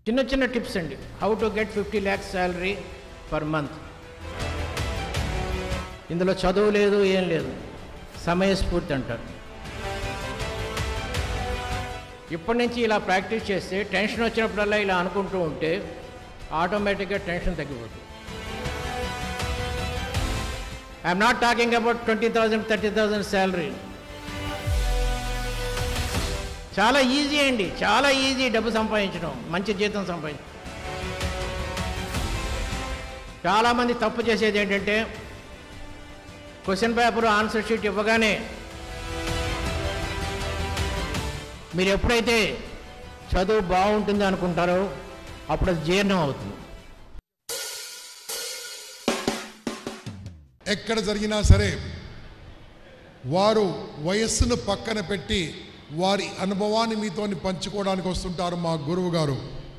చిన్న చిన్న టిప్స్ అండి how to get fifty lakhs salary per month ఇందులో చదువు లేదు ఏం లేదు సమయస్ఫూర్తి అంటారు ఇప్పటి నుంచి ఇలా ప్రాక్టీస్ చేస్తే టెన్షన్ వచ్చినప్పుడల్లా ఇలా అనుకుంటూ ఉంటే ఆటోమేటిక్గా టెన్షన్ తగ్గిపోతుంది I'm not talking about twenty thousand thirty thousand salary చాలా ఈజీ అండి చాలా ఈజీ డబ్బు సంపాదించడం మంచి జీతం సంపాదించడం చాలామంది తప్పు చేసేది ఏంటంటే క్వశ్చన్ పేపర్ ఆన్సర్ షీట్ ఇవ్వగానే మీరు ఎప్పుడైతే చదువు బాగుంటుంది అనుకుంటారో అప్పుడు అది జీర్ణం అవుతుంది ఎక్కడ జరిగినా సరే వారు వయస్సును పక్కన పెట్టి వారి అనుభవాన్ని మీతోని పంచుకోవడానికి వస్తుంటారు మా గురువు గారు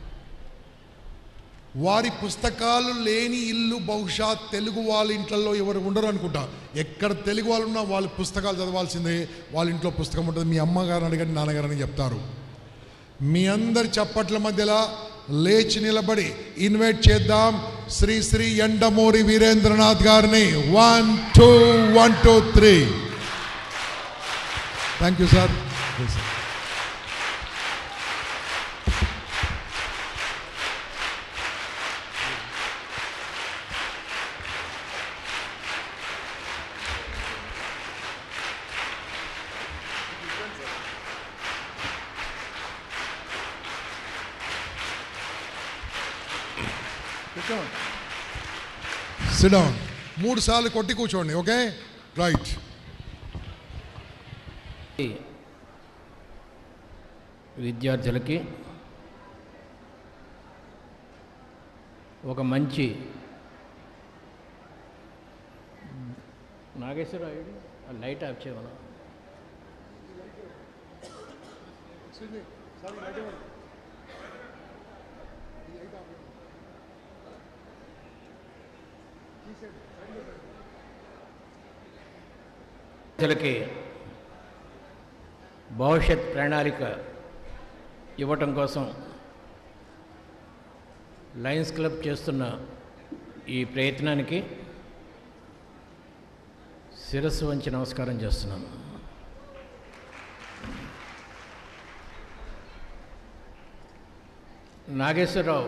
వారి పుస్తకాలు లేని ఇల్లు బహుశా తెలుగు వాళ్ళ ఇంట్లలో ఎవరు ఉండరు అనుకుంటా ఎక్కడ తెలుగు వాళ్ళు ఉన్నా వాళ్ళ పుస్తకాలు చదవాల్సిందే వాళ్ళ ఇంట్లో పుస్తకం ఉంటుంది మీ అమ్మగారు అడగండి నాన్నగారు అని చెప్తారు మీ అందరి చప్పట్ల మధ్యలో లేచి నిలబడి ఇన్వైట్ చేద్దాం శ్రీ శ్రీ ఎండమూరి వీరేంద్రనాథ్ గారిని one two one two three thank you sir sit down మూడు సార్లు కొట్టి కూర్చోండి ఓకే రైట్ విద్యార్థులకి ఒక మంచి నాగేశ్వర లైట్ ఆఫ్ చేయమను విద్యార్థులకి భవిష్యత్ ప్రణాళిక ఇవ్వటం కోసం లయన్స్ క్లబ్ చేస్తున్న ఈ ప్రయత్నానికి శిరస్సు వంచి నమస్కారం చేస్తున్నాను నాగేశ్వరరావు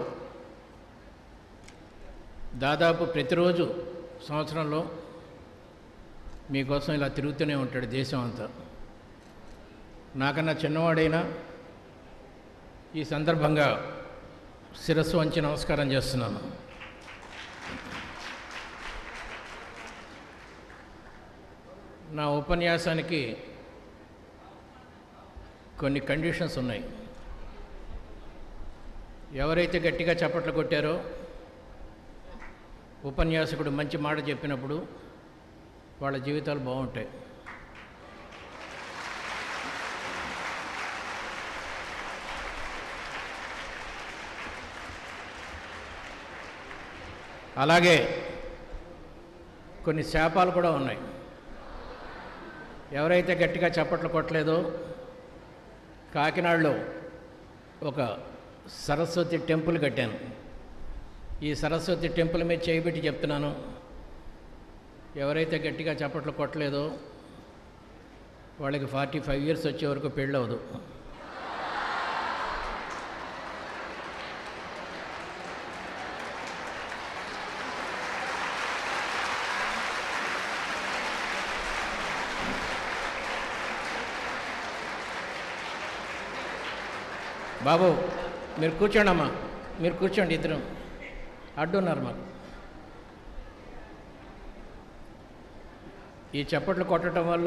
దాదాపు ప్రతిరోజు సంవత్సరంలో మీకోసం ఇలా తిరుగుతూనే ఉంటాడు దేశం అంతా నాకన్నా చిన్నవాడైనా ఈ సందర్భంగా శిరస్సు వంచి నమస్కారం చేస్తున్నాను నా ఉపన్యాసానికి కొన్ని కండిషన్స్ ఉన్నాయి ఎవరైతే గట్టిగా చప్పట్లు కొట్టారో ఉపన్యాసకుడు మంచి మాట చెప్పినప్పుడు వాళ్ళ జీవితాలు బాగుంటాయి అలాగే కొన్ని శాపాలు కూడా ఉన్నాయి ఎవరైతే గట్టిగా చప్పట్లు కొట్టలేదో కాకినాడలో ఒక సరస్వతి టెంపుల్ కట్టాను ఈ సరస్వతి టెంపుల్ మీద చేయబెట్టి చెప్తున్నాను ఎవరైతే గట్టిగా చప్పట్లు కొట్టలేదో వాళ్ళకి ఫార్టీ ఫైవ్ ఇయర్స్ వచ్చే వరకు పెళ్ళవదు బాబు మీరు కూర్చోండి అమ్మా మీరు కూర్చోండి ఇద్దరు అడ్డున్నారు మాకు ఈ చప్పట్లు కొట్టడం వల్ల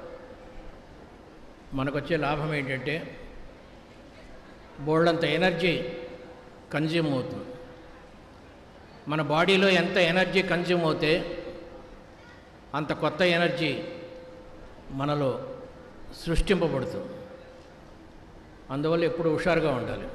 మనకు వచ్చే లాభం ఏంటంటే బోల్డంత ఎనర్జీ కన్జ్యూమ్ అవుతుంది మన బాడీలో ఎంత ఎనర్జీ కన్జ్యూమ్ అవుతే అంత కొత్త ఎనర్జీ మనలో సృష్టింపబడుతుంది అందువల్ల ఎప్పుడు హుషారుగా ఉండాలి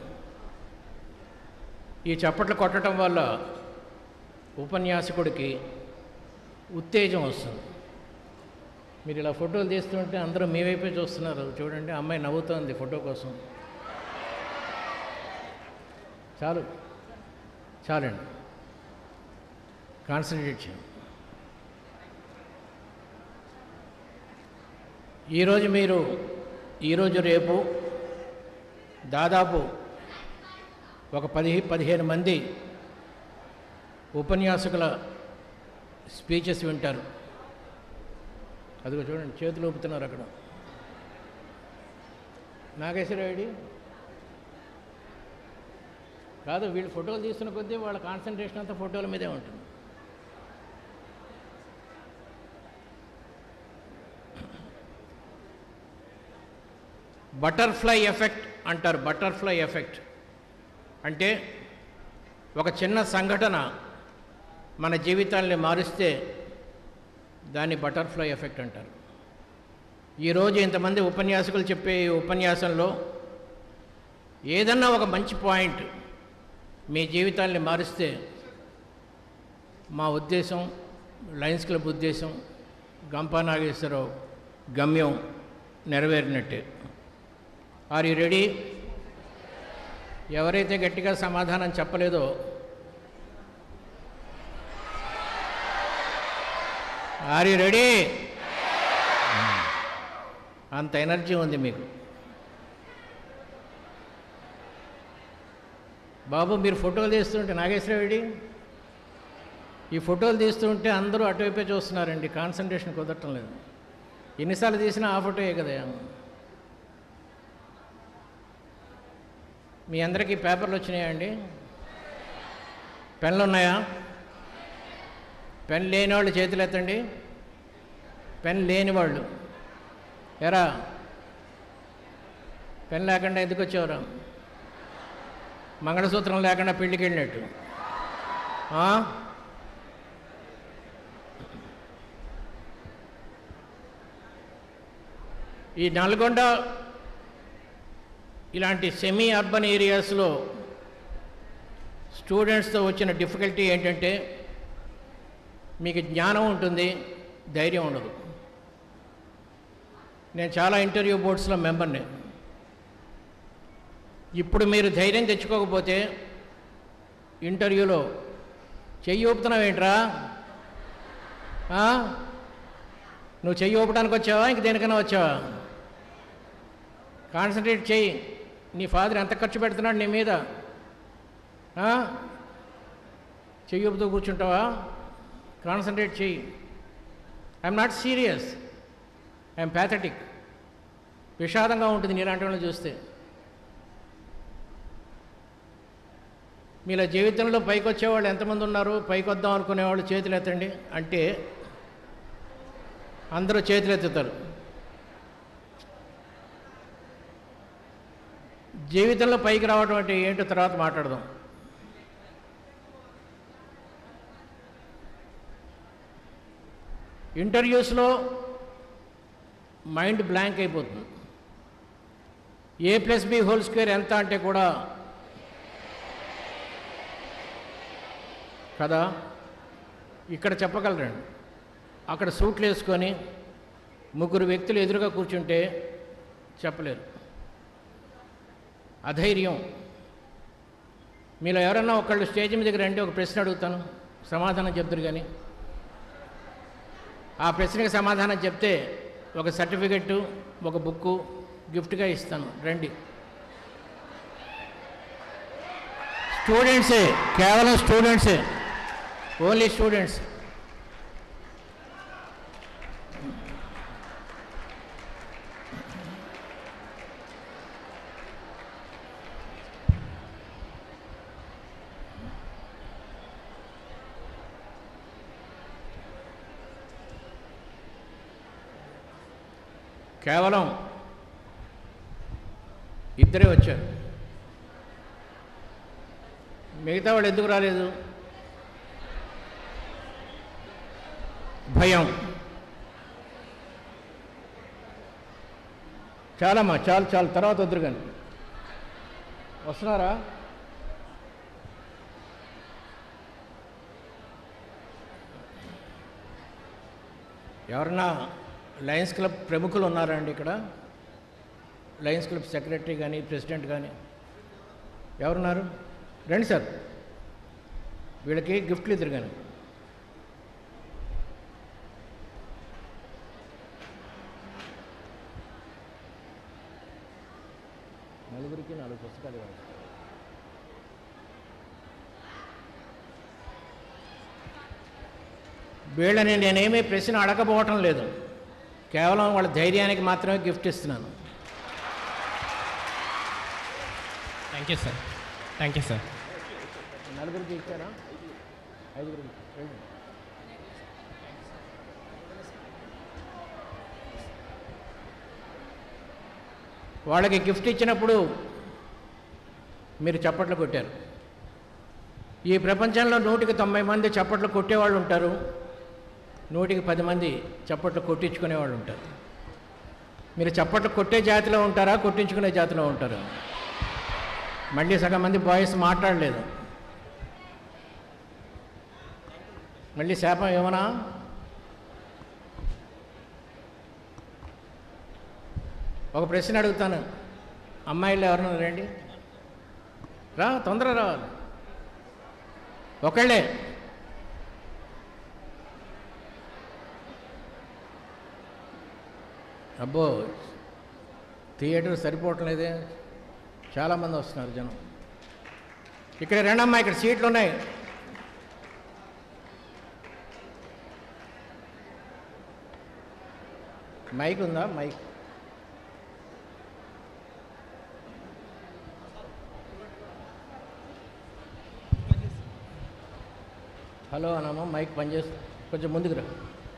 ఈ చప్పట్లు కొట్టడం వల్ల ఉపన్యాసకుడికి ఉత్తేజం వస్తుంది మీరు ఇలా ఫోటోలు తీస్తుంటే అందరూ మీ వైపే చూస్తున్నారు చూడండి అమ్మాయి నవ్వుతోంది ఫోటో కోసం చాలు చాలండి కాన్సన్ట్రేట్ చేయండి ఈరోజు మీరు ఈరోజు రేపు దాదాపు ఒక పది పదిహేను మంది ఉపన్యాసకుల స్పీచెస్ వింటారు అదిగో చూడండి చేతులు ఊపుతున్నారు అక్కడ నాగేశ్వరరెడ్డి కాదు వీళ్ళు ఫోటోలు తీస్తున్న కొద్దీ వాళ్ళ కాన్సన్ట్రేషన్ అంతా ఫోటోల మీదే ఉంటుంది బటర్ఫ్లై ఎఫెక్ట్ అంటారు బటర్ఫ్లై ఎఫెక్ట్ అంటే ఒక చిన్న సంఘటన మన జీవితాల్ని మారుస్తే దాన్ని బటర్ఫ్లై ఎఫెక్ట్ అంటారు ఈరోజు ఇంతమంది ఉపన్యాసకులు చెప్పే ఈ ఉపన్యాసంలో ఏదన్నా ఒక మంచి పాయింట్ మీ జీవితాల్ని మారుస్తే మా ఉద్దేశం లయన్స్ క్లబ్ ఉద్దేశం గంపా నాగేశ్వరరావు గమ్యం నెరవేరినట్టే ఆర్ యు రెడీ ఎవరైతే గట్టిగా సమాధానం చెప్పలేదో ఆర్ యు రెడీ అంత ఎనర్జీ ఉంది మీకు బాబు మీరు ఫోటోలు తీస్తుంటే నాగేశ్వరరెడ్డి ఈ ఫోటోలు తీస్తుంటే అందరూ అటువైపే చూస్తున్నారండి కాన్సన్ట్రేషన్ కుదరటం లేదు ఎన్నిసార్లు తీసినా ఆ ఫోటోయే కదా మీ అందరికీ పేపర్లు వచ్చినాయా అండి పెన్లు ఉన్నాయా పెన్ లేని వాళ్ళు చేతులు ఎత్తండి పెన్ లేని వాళ్ళు ఎరా పెన్ లేకుండా ఎందుకు వచ్చేవరా మంగళసూత్రం లేకుండా పెళ్ళికి వెళ్ళినట్టు ఆ? ఈ నల్గొండ ఇలాంటి సెమీ అర్బన్ ఏరియాస్లో స్టూడెంట్స్తో వచ్చిన డిఫికల్టీ ఏంటంటే మీకు జ్ఞానం ఉంటుంది ధైర్యం ఉండదు నేను చాలా ఇంటర్వ్యూ బోర్డ్స్లో మెంబర్ని ఇప్పుడు మీరు ధైర్యం తెచ్చుకోకపోతే ఇంటర్వ్యూలో చెయ్యి ఊపుతున్నావు ఏంట్రా ఆ? నువ్వు చెయ్యి ఊపడానికి వచ్చావా ఇంక దేనికైనా వచ్చావా కాన్సన్ట్రేట్ చెయ్యి నీ ఫాదర్ ఎంత ఖర్చు పెడుతున్నాడు నీ మీద ఆ? చెయ్యి ఊపుతూ కూర్చుంటావా కాన్సన్ట్రేట్ చెయ్యి I'm not serious I'm pathetic విషాదంగా ఉంటుంది నీలాంటి వాళ్ళని చూస్తే మీలా జీవితంలో పైకి వచ్చేవాళ్ళు ఎంతమంది ఉన్నారు పైకి వద్దాం అనుకునేవాళ్ళు చేతులు ఎత్తండి అంటే అందరూ చేతులు ఎత్తుతారు జీవితంలో పైకి రావడం అంటే ఏంటో తర్వాత మాట్లాడదాం ఇంటర్వ్యూస్లో మైండ్ బ్లాంక్ అయిపోతుంది A plus B whole square ఎంత అంటే కూడా కదా ఇక్కడ చెప్పగలరండి అక్కడ సూట్లు వేసుకొని ముగ్గురు వ్యక్తులు ఎదురుగా కూర్చుంటే చెప్పలేరు అధైర్యం మీలో ఎవరన్నా ఒకళ్ళు స్టేజ్ మీద దగ్గర రండి ఒక ప్రశ్న అడుగుతాను సమాధానం చెప్తారు కానీ ఆ ప్రశ్నకి సమాధానం చెప్తే ఒక సర్టిఫికెట్ ఒక బుక్కు గిఫ్ట్గా ఇస్తాను రండి స్టూడెంట్సే కేవలం స్టూడెంట్సే ఓన్లీ స్టూడెంట్స్ కేవలం ఇద్దరే వచ్చారు మిగతా వాళ్ళు ఎందుకు రాలేదు భయం చాలమ్మా చాలు చాలు తర్వాత వద్దురు కానీ వస్తున్నారా ఎవరన్నా లయన్స్ క్లబ్ ప్రముఖులు ఉన్నారా అండి ఇక్కడ లయన్స్ క్లబ్ సెక్రటరీ కానీ ప్రెసిడెంట్ కానీ ఎవరున్నారు రండి సార్ వీళ్ళకి గిఫ్ట్లు ఇద్దరు కానీ నలుగురికి నాలుగు పుస్తకాలు ఇవ్వాలి వీళ్ళని నేనేమీ ప్రశ్న అడగబోవటం లేదు కేవలం వాళ్ళ ధైర్యానికి మాత్రమే గిఫ్ట్ ఇస్తున్నాను thank you sir thank you sir నలుగురికి ఇచ్చారా ఐదుగురికి రెండు. వాళ్ళకి గిఫ్ట్ ఇచ్చినప్పుడు మీరు చప్పట్లు కొట్టారు ఈ ప్రపంచంలో నూటికి తొంభై మంది చప్పట్లు కొట్టేవాళ్ళు ఉంటారు నూటికి పది మంది చప్పట్లు కొట్టించుకునేవాళ్ళు ఉంటారు మీరు చప్పట్లు కొట్టే జాతిలో ఉంటారా కొట్టించుకునే జాతిలో ఉంటారా మళ్ళీ సగం మంది బాయ్స్ మాట్లాడలేదు మళ్ళీ శాపం ఏమన్నా ఒక ప్రశ్న అడుగుతాను అమ్మాయిలు ఎవరన్నా రండి రా తొందర రావాలి ఒకళ్ళే అబ్బో థియేటర్ సరిపోవటం లేదే చాలామంది వస్తున్నారు జనం ఇక్కడ రెండమ్మా ఇక్కడ సీట్లు ఉన్నాయి మైక్ ఉందా మైక్ హలో అనమ్మా మైక్ పనిచేస్తుంది కొంచెం ముందుకు రా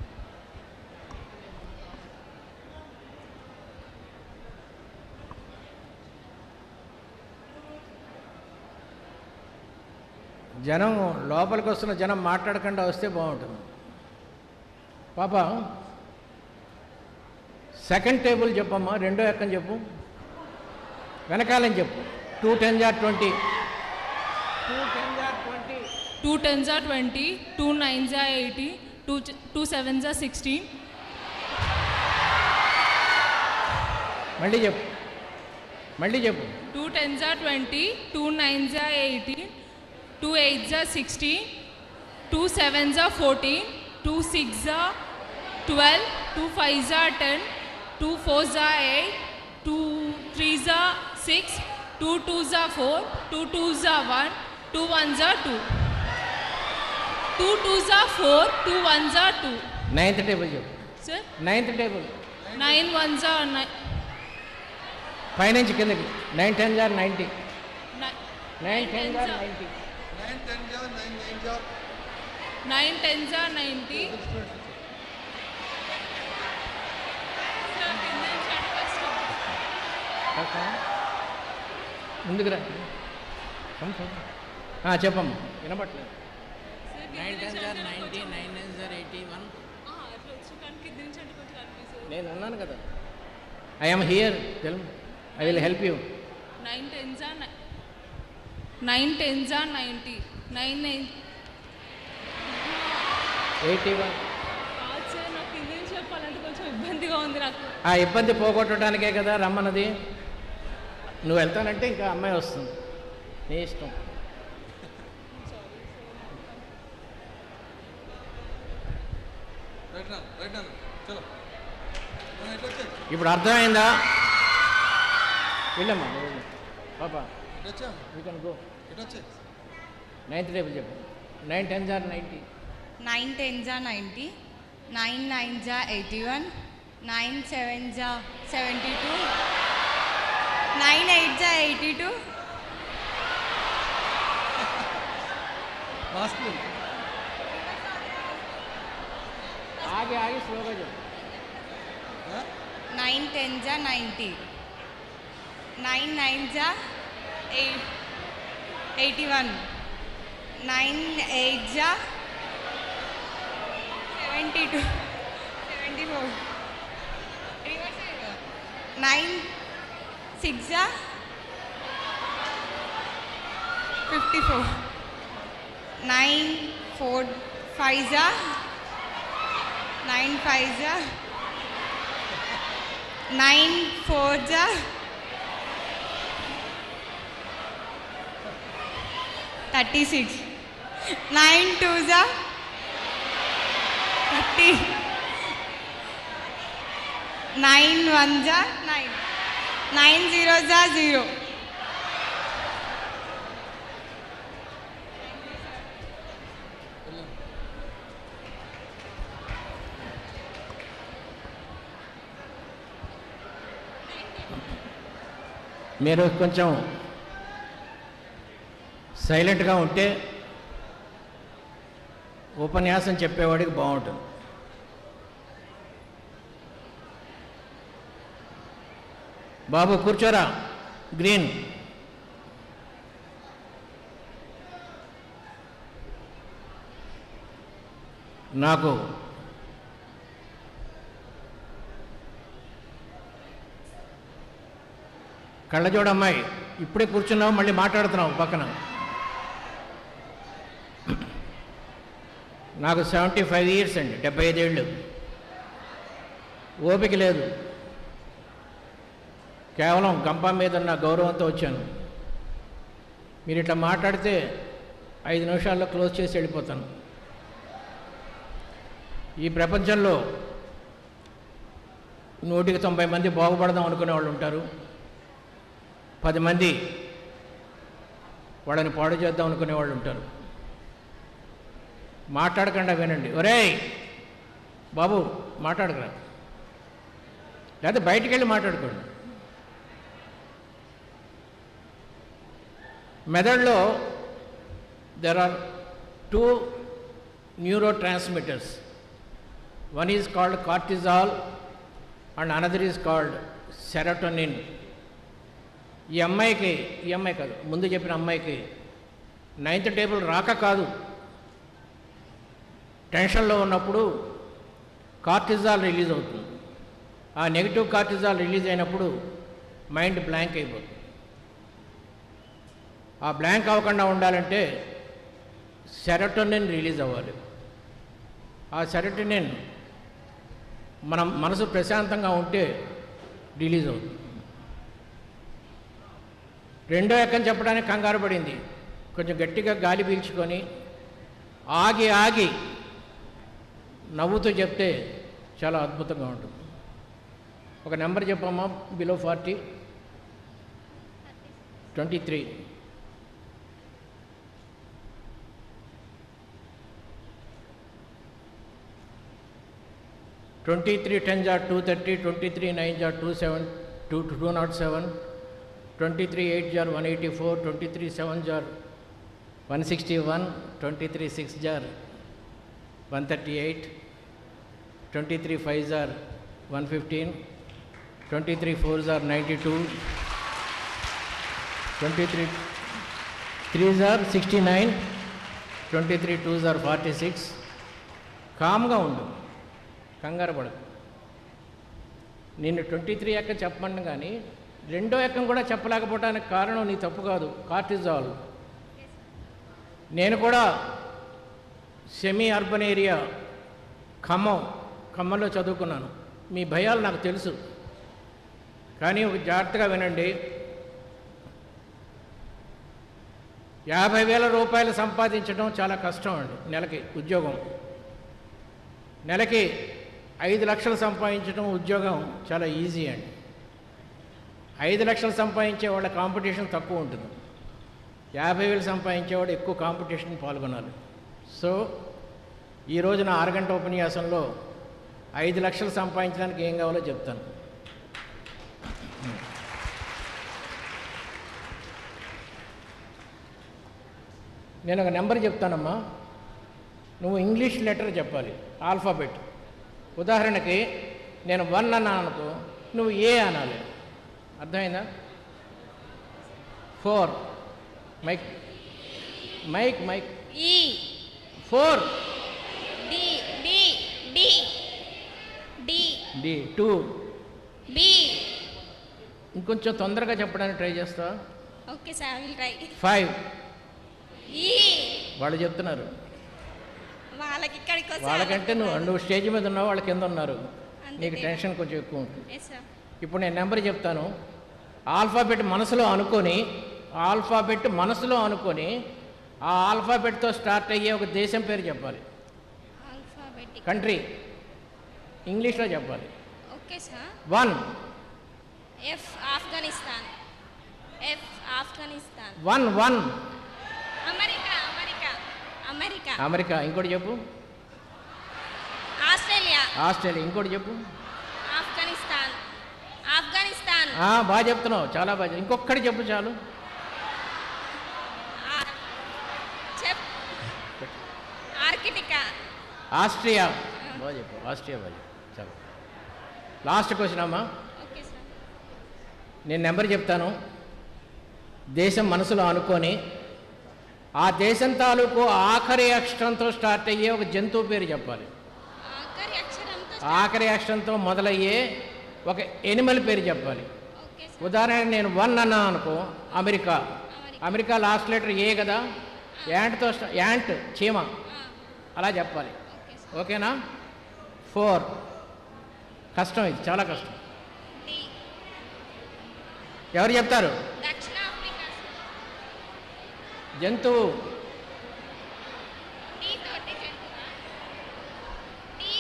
జనం లోపలికి వస్తున్న జనం మాట్లాడకుండా వస్తే బాగుంటుంది పాప సెకండ్ టేబుల్ చెప్పమ్మా రెండో ఎక్కని చెప్పు వెనకాలని చెప్పు two ten are twenty two ten are twenty Two tens are 20, two nines are 80, two, ch- two sevens are 16, మళ్ళీ చెప్పు మళ్ళీ చెప్పు two tens are 20, two nines are 18, two eights are 16, two sevens are 14, two six are 12, two fives are 10, two fours are 8, two threes are 6, two twos are 4, two twos are 1, two ones are 2. Two twos are 4, two ones are 2. Ninth table చెప్పు Sir, ninth table nine ones are nine. పైనుంచి కిందకి nine ten are ninety Nine, nine ten tens jar are- ninety nine tens are 90. Sir, కింద నుంచి అటు first. ముందుకు రా come come. ఆ, చెప్పమ్మా వినపట్లేదు Sir, కింద నైన్ నుంచి టెన్ జార్ అటు నైంటీ కొంచెం- nine nine are eighty one ఆ, అట్లా వచ్చి కానీ కింద నుంచి అటు కొంచెం కనిపిస్తుంది. నేను ఉన్నాను కదా I'm here tell I will help you Nine tens are ni- nine tens are 90. Nine nine. Eighty one కాదు సార్ నాకు కింద నుంచి చెప్పాలంటే కొంచెం ఇబ్బందిగా ఉంది నాకు ఆ ఇబ్బంది పోగొట్టడానికే కదా రమ్మన్నది నువ్వు వెళ్తానంటే ఇంకా అమ్మాయి వస్తుంది నీ ఇష్టం ఇప్పుడు అర్థమైందా వెళ్ళమ్మా నువ్వు వెళ్ళు. పాపా you can go ninth table చెప్పు nine ten are ninety Nine tens are 90, nine nines are 81, nine sevens are 72, nine eights are 82, ఆగి ఆగి స్లోగా చెప్పు nine tens are 90, nine nines are eight, 81, nine eights are 72, 74, nine six are 54, nine four fives are nine fives are nine fours are thirty six nine two are thirty nine one are nine nine zero are zero మీరు కొంచెం సైలెంట్గా ఉంటే ఉపన్యాసం చెప్పేవాడికి బాగుంటుంది బాబు కూర్చోరా green నాకు కళ్ళజోడు అమ్మాయి ఇప్పుడే కూర్చున్నావు మళ్ళీ మాట్లాడుతున్నావు పక్కన నాకు సెవెంటీ ఫైవ్ ఇయర్స్ అండి డెబ్బై ఐదేళ్ళు ఓపిక లేదు కేవలం గంప మీద ఉన్న గౌరవంతో వచ్చాను మీరు ఇట్లా మాట్లాడితే ఐదు నిమిషాల్లో క్లోజ్ చేసి వెళ్ళిపోతాను ఈ ప్రపంచంలో నూటికి తొంభై మంది బాగుపడదాం అనుకునే వాళ్ళు ఉంటారు పది మంది వాళ్ళని పాడు చేద్దాం అనుకునే వాళ్ళు ఉంటారు మాట్లాడకుండా వినండి ఒరేయ్ బాబు మాట్లాడకరా లేకపోతే బయటికి వెళ్ళి మాట్లాడుకోండి మెదడులో there are two neurotransmitters one is called cortisol and another is called serotonin ఈ అమ్మాయికి ఈ అమ్మాయి కాదు ముందు చెప్పిన అమ్మాయికి నైన్త్ టేబుల్ రాక కాదు టెన్షన్లో ఉన్నప్పుడు కార్టిజాల్ రిలీజ్ అవుతుంది ఆ నెగిటివ్ కార్టిజాల్ రిలీజ్ అయినప్పుడు మైండ్ బ్లాంక్ అయిపోతుంది ఆ బ్లాంక్ అవ్వకుండా ఉండాలంటే సెరటోనిన్ రిలీజ్ అవ్వాలి ఆ సెరటోనిన్ మనం మనసు ప్రశాంతంగా ఉంటే రిలీజ్ అవుతుంది రెండో ఎక్కని చెప్పడానికి కంగారు పడింది కొంచెం గట్టిగా గాలి పీల్చుకొని ఆగి ఆగి నవ్వుతూ చెప్తే చాలా అద్భుతంగా ఉంటుంది ఒక నెంబర్ చెప్పమ్మా below forty twenty three twenty three ten are two thirty twenty three nine are two seven two two nought seven twenty three eight are one eighty four twenty three seven are one sixty one twenty three six are one thirty eight twenty three five are one fifteen twenty three four are ninety two twenty three three are sixty nine twenty three two are forty six కామ్గా ఉండు కంగారు పడకు నిన్ను twenty three ఎక్క చెప్పమని కానీ రెండో ఎక్కం కూడా చెప్పలేకపోవడానికి కారణం నీ తప్పు కాదు కార్టిజాల్ నేను కూడా సెమీ అర్బన్ ఏరియా ఖమ్మం ఖమ్మంలో చదువుకున్నాను మీ భయాలు నాకు తెలుసు కానీ ఒక జాగ్రత్తగా వినండి యాభై వేల రూపాయలు సంపాదించడం చాలా కష్టం అండి నెలకి ఉద్యోగం నెలకి ఐదు లక్షలు సంపాదించడం ఉద్యోగం చాలా ఈజీ అండి ఐదు లక్షలు సంపాదించే వాళ్ళ కాంపిటీషన్ తక్కువ ఉంటుంది యాభై వేలు సంపాదించేవాడు ఎక్కువ కాంపిటీషన్ పాల్గొనాలి సో ఈరోజు నా అరగంట ఉపన్యాసంలో ఐదు లక్షలు సంపాదించడానికి ఏం కావాలో చెప్తాను నేను ఒక నెంబర్ చెప్తానమ్మా నువ్వు ఇంగ్లీష్ లెటర్ చెప్పాలి ఆల్ఫాబెట్ ఉదాహరణకి నేను వన్ అన్నాను అనుకో నువ్వు ఏ అనాలి అర్థమైందా four mike mike mike E four D D D D D two B ఇంకొంచెం తొందరగా చెప్పడానికి ట్రై చేస్తావా okay sir will try five ఈ వాళ్ళు చెప్తున్నారు వాళ్ళకి ఇక్కడికి వస్తే వాళ్ళకంటే నువ్వు నువ్వు స్టేజ్ మీద ఉన్నావు వాళ్ళ కింద ఉన్నారు అంతే నీకు తేడా. టెన్షన్ కొంచెం ఎక్కువ ఉంటుంది ఎస్ సార్ ఇప్పుడు నేను నెంబర్ చెప్తాను ఆల్ఫాబెట్ మనసులో అనుకొని ఆల్ఫాబెట్ మనసులో అనుకొని ఆ ఆల్ఫాబెట్తో స్టార్ట్ అయ్యే ఒక దేశం పేరు చెప్పాలి ఆల్ఫాబెటిక్ కంట్రీ ఇంగ్లీష్లో చెప్పాలి okay sir one F Afghanistan F Afghanistan one one America America America America ఇంకోటి చెప్పు ఆస్ట్రేలియా ఆస్ట్రేలియా ఇంకోటి చెప్పు ఆఫ్ఘనిస్తాన్ ఆఫ్ఘనిస్తాన్ ఆ, బాగా చెప్తున్నావు చాలా బాగా చెప్- ఇంకొక్కటి చెప్పు చాలు ఆ- చెప్ ఆర్కిటికా ఆస్ట్రియా బాగా చెప్పు ఆస్ట్రియా బాగా చెప్పు చాలు లాస్ట్ క్వశ్చన్ అమ్మా ఓకే సార్ నేను నెంబర్ చెప్తాను దేశం మనసులో అనుకొని ఆ దేశం తాలూకు ఆఖరి అక్షరంతో స్టార్ట్ అయ్యే ఒక జంతువు పేరు చెప్పాలి ఆఖరి అక్షరంతో ఆఖరి అక్షరంతో మొదలయ్యే ఒక ఎనిమల్ పేరు చెప్పాలి ఓకే సార్ ఉదాహరణకి నేను వన్ అన్నాను అనుకో America America. America last letter A కదా యాంట్తో స్టా- యాంట్ చీమ అలా చెప్పాలి ఓకే సార్ ఓకేనా ఫోర్ కష్టం ఇది చాలా కష్టం డి ఎవరు చెప్తారు దక్షిణాఫ్రికా సార్ జంతువు డి తోటి జంతువా డి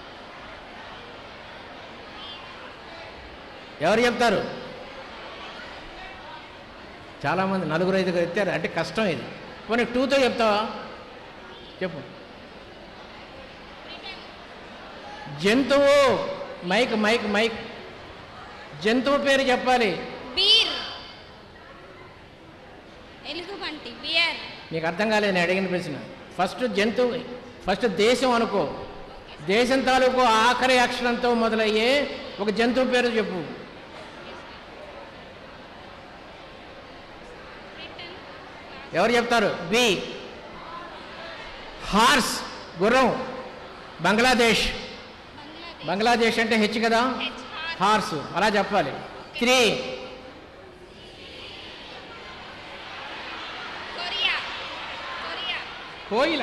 ఎవరు చెప్తారు చాలామంది నలుగురు ఐదుగురు ఎత్తారు అంటే కష్టం ఇది పోనీ టూతో చెప్తావా చెప్పు జంతువు మైక్ మైక్ మైక్ జంతువు పేరు చెప్పాలి బీర్ ఎలుగుబంటి బియర్ నీకు అర్థం కాలేదు నేను అడిగిన ప్రశ్న ఫస్ట్ జంతువు ఫస్ట్ దేశం అనుకో దేశం తాలూకు ఆఖరి అక్షరంతో మొదలయ్యే ఒక జంతువు పేరు చెప్పు బ్రిటన్ ఎవరు చెప్తారు బి హార్స్ గుర్రం బంగ్లాదేశ్ బంగ్లాదేశ్ బంగ్లాదేశ్ అంటే హెచ్ కదా హెచ్ హార్ హార్స్ అలా చెప్పాలి త్రీ కొరియా కొరియా కోయిల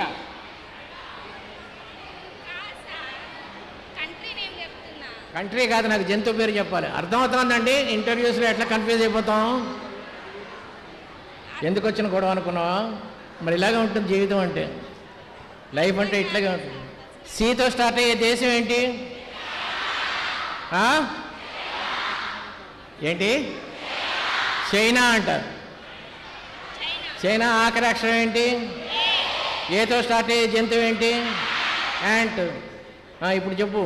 కాదు సార్ కంట్రీ నేమ్ చెప్తున్నా కంట్రీ కాదు నాకు జంతువు పేరు చెప్పాలి అర్థమవుతుందండి ఇంటర్వ్యూస్లో ఎట్లా కన్ఫ్యూజ్ అయిపోతాం ఎందుకు వచ్చిన గొడవ అనుకున్నావా మరి ఇలాగే ఉంటుంది జీవితం అంటే లైఫ్ అంటే ఇట్లాగే ఉంటుంది సీతో స్టార్ట్ అయ్యే దేశం ఏంటి ఆ? ఏంటి చైనా అంటారు చైనా చైనా ఆఖరి అక్షరం ఏంటి ఏతో స్టార్ట్ అయ్యే జంతువు ఏంటి యాంట్ ఆ, ఇప్పుడు చెప్పు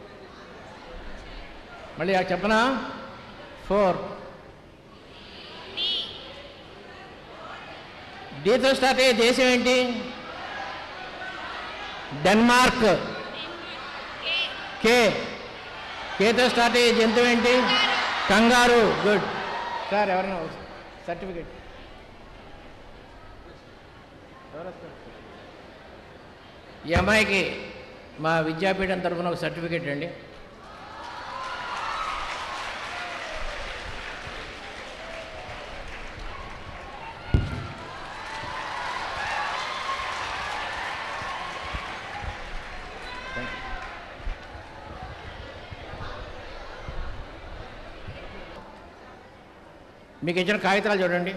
మళ్ళీ ఆ చెప్పనా ఫోర్ డి డీతో స్టార్ట్ అయ్యే దేశం ఏంటి డెన్మార్క్ కే కే కేతో స్టార్ట్ అయ్యే జంతువు ఏంటి కంగారు గుడ్ సార్ ఎవరైనా సర్టిఫికెట్ ఈ అమ్మాయికి మా విద్యాపీఠం తరఫున ఒక సర్టిఫికెట్ అండి మీకు ఇచ్చిన కాగితాలు చూడండి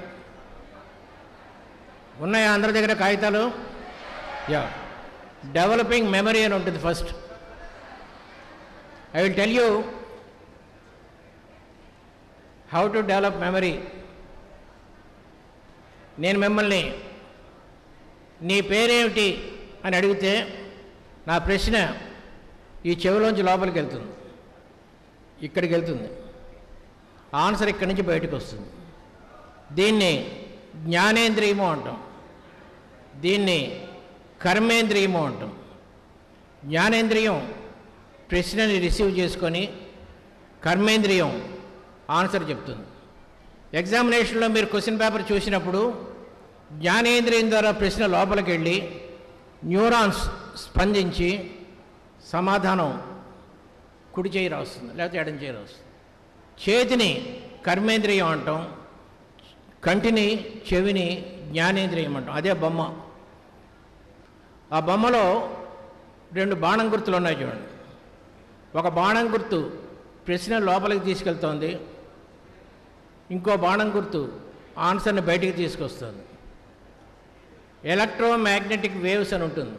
ఉన్నాయా అందరి దగ్గర కాగితాలు యా డెవలపింగ్ మెమరీ అని ఉంటుంది first I will tell you how to develop memory నేను మిమ్మల్ని నీ పేరేమిటి అని అడిగితే నా ప్రశ్న ఈ చెవిలోంచి లోపలికి వెళ్తుంది ఇక్కడికి వెళ్తుంది ఆన్సర్ ఇక్కడి నుంచి బయటకు వస్తుంది దీన్ని జ్ఞానేంద్రియము అంటాం దీన్ని కర్మేంద్రియము అంటాం జ్ఞానేంద్రియం ప్రశ్నని రిసీవ్ చేసుకొని కర్మేంద్రియం ఆన్సర్ చెప్తుంది ఎగ్జామినేషన్లో మీరు క్వశ్చన్ పేపర్ చూసినప్పుడు జ్ఞానేంద్రియం ద్వారా ప్రశ్న లోపలికి వెళ్ళి న్యూరాన్స్ స్పందించి సమాధానం కుడి చేయి రాస్తుంది లేకపోతే ఎడం చేయి రాస్తుంది చేతిని కర్మేంద్రియం అంటాం కంటిని చెవిని జ్ఞానేంద్రియం అంటాం అదే బొమ్మ ఆ బొమ్మలో రెండు బాణం గుర్తులు ఉన్నాయి చూడండి ఒక బాణం గుర్తు ప్రశ్న లోపలికి తీసుకెళ్తోంది ఇంకో బాణం గుర్తు ఆన్సర్ని బయటికి తీసుకొస్తుంది ఎలక్ట్రోమాగ్నెటిక్ వేవ్స్ అని ఉంటుంది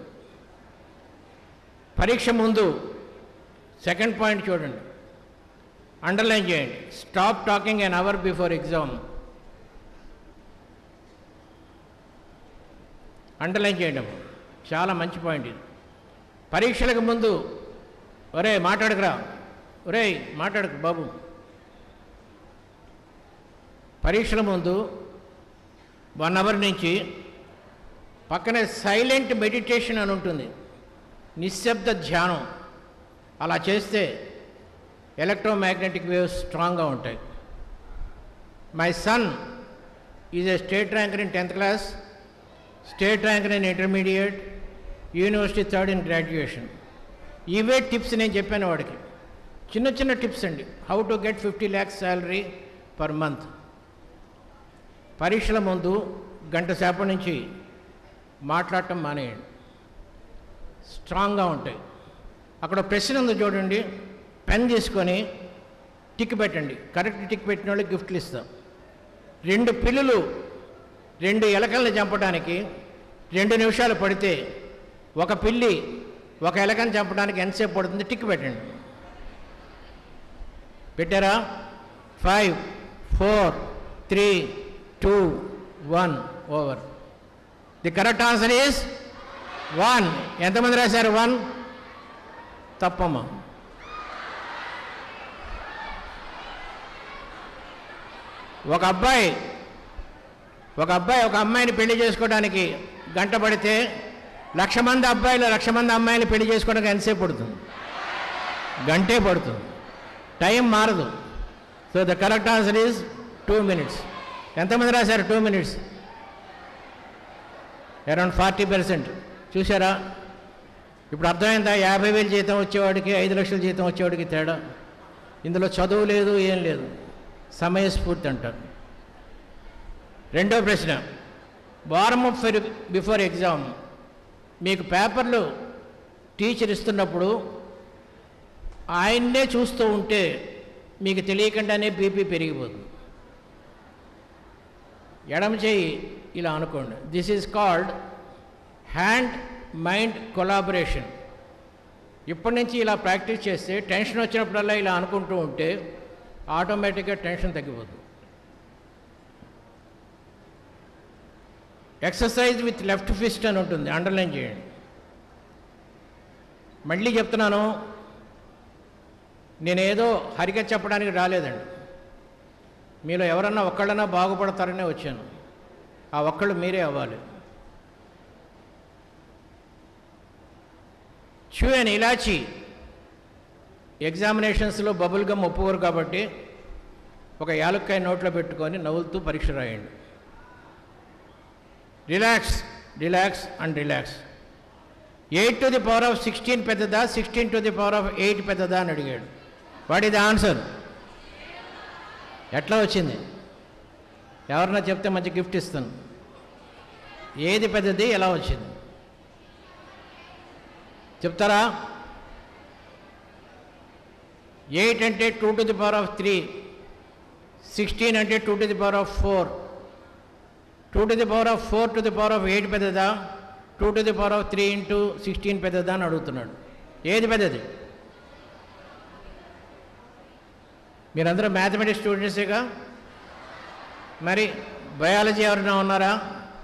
పరీక్ష ముందు సెకండ్ పాయింట్ చూడండి అండర్లైన్ చేయండి stop talking an hour before exam underline చేయడం చాలా మంచి పాయింట్ ఇది పరీక్షలకు ముందు ఒరే మాట్లాడకురా ఒరే మాట్లాడకు బాబు పరీక్షల ముందు వన్ అవర్ నుంచి పక్కనే సైలెంట్ మెడిటేషన్ అని ఉంటుంది నిశ్శబ్ద ధ్యానం అలా చేస్తే ఎలక్ట్రోమాగ్నెటిక్ వేవ్స్ స్ట్రాంగ్గా ఉంటాయి my son is a state ranker in tenth class state ranker in intermediate university third in graduation ఇవే టిప్స్ నేను చెప్పాను వాడికి చిన్న చిన్న టిప్స్ అండి how to get fifty lakhs salary per month పరీక్షల ముందు గంట సేపటి నుంచి మాట్లాడటం మానేయండి స్ట్రాంగ్గా ఉంటాయి అక్కడ ప్రశ్న ఉంది చూడండి పెన్ తీసుకొని టిక్ పెట్టండి కరెక్ట్ టిక్ పెట్టిన వాళ్ళకి గిఫ్ట్లు ఇస్తాం రెండు పిల్లులు రెండు ఎలకల్ని చంపడానికి రెండు నిమిషాలు పడితే ఒక పిల్లి ఒక ఎలకని చంపడానికి ఎంతసేపు పడుతుంది టిక్ పెట్టండి పెట్టారా five four three two one over the correct answer is one ఎంతమంది రాశారు వన్ తప్పమ్మా ఒక అబ్బాయి ఒక అబ్బాయి ఒక అమ్మాయిని పెళ్లి చేసుకోవడానికి గంట పడితే లక్ష మంది అబ్బాయిలు లక్ష మంది అమ్మాయిని పెళ్లి చేసుకోవడానికి ఎంతసేపు పడుతుంది గంటే పడుతుంది టైం మారదు so the correct answer is two minutes ఎంతమంది రాశారు two minutes around forty percent చూసారా ఇప్పుడు అర్థమైందా యాభై వేలు జీతం వచ్చేవాడికి ఐదు లక్షల జీతం వచ్చేవాడికి తేడా ఇందులో చదువు లేదు ఏం లేదు సమయస్ఫూర్తి అంటారు రెండో ప్రశ్న వారం ఫర్ బిఫోర్ ఎగ్జామ్ మీకు పేపర్లు టీచర్ ఇస్తున్నప్పుడు ఆయన్నే చూస్తూ ఉంటే మీకు తెలియకుండానే బీపీ పెరిగిపోతుంది ఎడమ చేయి ఇలా అనుకోండి this is called hand mind collaboration ఇప్పటి నుంచి ఇలా ప్రాక్టీస్ చేస్తే టెన్షన్ వచ్చినప్పుడల్లా ఇలా అనుకుంటూ ఉంటే ఆటోమేటిక్గా టెన్షన్ తగ్గిపోతుంది ఎక్సర్సైజ్ విత్ లెఫ్ట్ ఫిస్ట్ అని ఉంటుంది అండర్లైన్ చేయండి మళ్ళీ చెప్తున్నాను నేనేదో హరిగా చెప్పడానికి రాలేదండి మీలో ఎవరన్నా ఒక్కళ్ళన్నా బాగుపడతారనే వచ్చాను ఆ ఒక్కళ్ళు మీరే అవ్వాలి చూ అండ్ ఇలాచి ఎగ్జామినేషన్స్లో బబుల్ గమ్ ఒప్పుకోరు కాబట్టి ఒక యాలక్కాయ నోట్లో పెట్టుకొని నవ్వులుతూ పరీక్ష రాయండి relax relax and relax eight to the power of sixteen పెద్దదా sixteen to the power of eight పెద్దదా అని అడిగాడు వాట్ ఇది ఆన్సర్ ఎట్లా వచ్చింది ఎవరన్నా చెప్తే మంచి గిఫ్ట్ ఇస్తాను ఏది పెద్దది ఎలా వచ్చింది చెప్తారా ఎయిట్ అంటే two to the power of three sixteen అంటే two to the power of four two to the power of four to the power of eight పెద్దదా two to the power of three into sixteen పెద్దదా అని అడుగుతున్నాడు ఏది పెద్దది మీరందరూ mathematics స్టూడెంట్సేగా మరి biology ఎవరైనా ఉన్నారా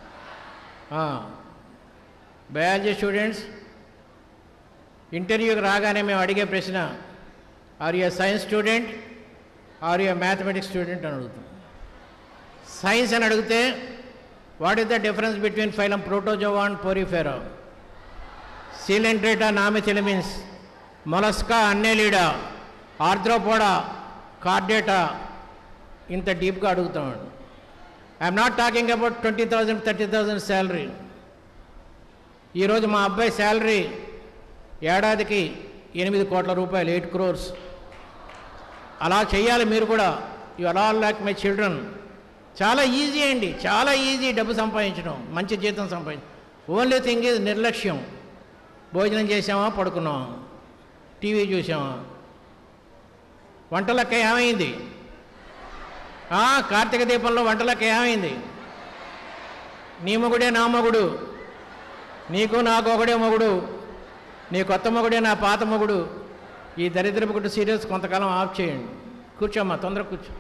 బయాలజీ స్టూడెంట్స్ ఇంటర్వ్యూకి రాగానే మేము అడిగే ప్రశ్న are you science student are you mathematics student అని అడుగుతాం సైన్స్ అని అడిగితే what is the difference between phylum protozoa and porifera coelenterata nemathelminthes mollusca annelida arthropoda chordata ఇంత డీప్గా అడుగుతామండి I'm not talking about twenty thousand thirty thousand salary ఈరోజు మా అబ్బాయి శాలరీ ఏడాదికి ఎనిమిది కోట్ల రూపాయలు ఎయిట్ క్రోర్స్ అలా చేయాలి మీరు కూడా you all like my children చాలా ఈజీ అండి చాలా ఈజీ డబ్బు సంపాదించడం మంచి జీతం సంపాదించడం ఓన్లీ థింగ్ ఈజ్ నిర్లక్ష్యం భోజనం చేసామా పడుకున్నామా టీవీ చూసామా వంటలక్క ఏమైంది ఆ, కార్తీక దీపంలో వంటలక్క ఏమైంది నీ మొగుడే నా మొగుడు నీకు నాకు ఒకడే మొగుడు నీ కొత్త మొగుడే నా పాత మొగుడు ఈ దరిద్రపు గుడ్డు సీరియల్స్ కొంతకాలం ఆఫ్ చేయండి కూర్చోమ్మా తొందర కూర్చో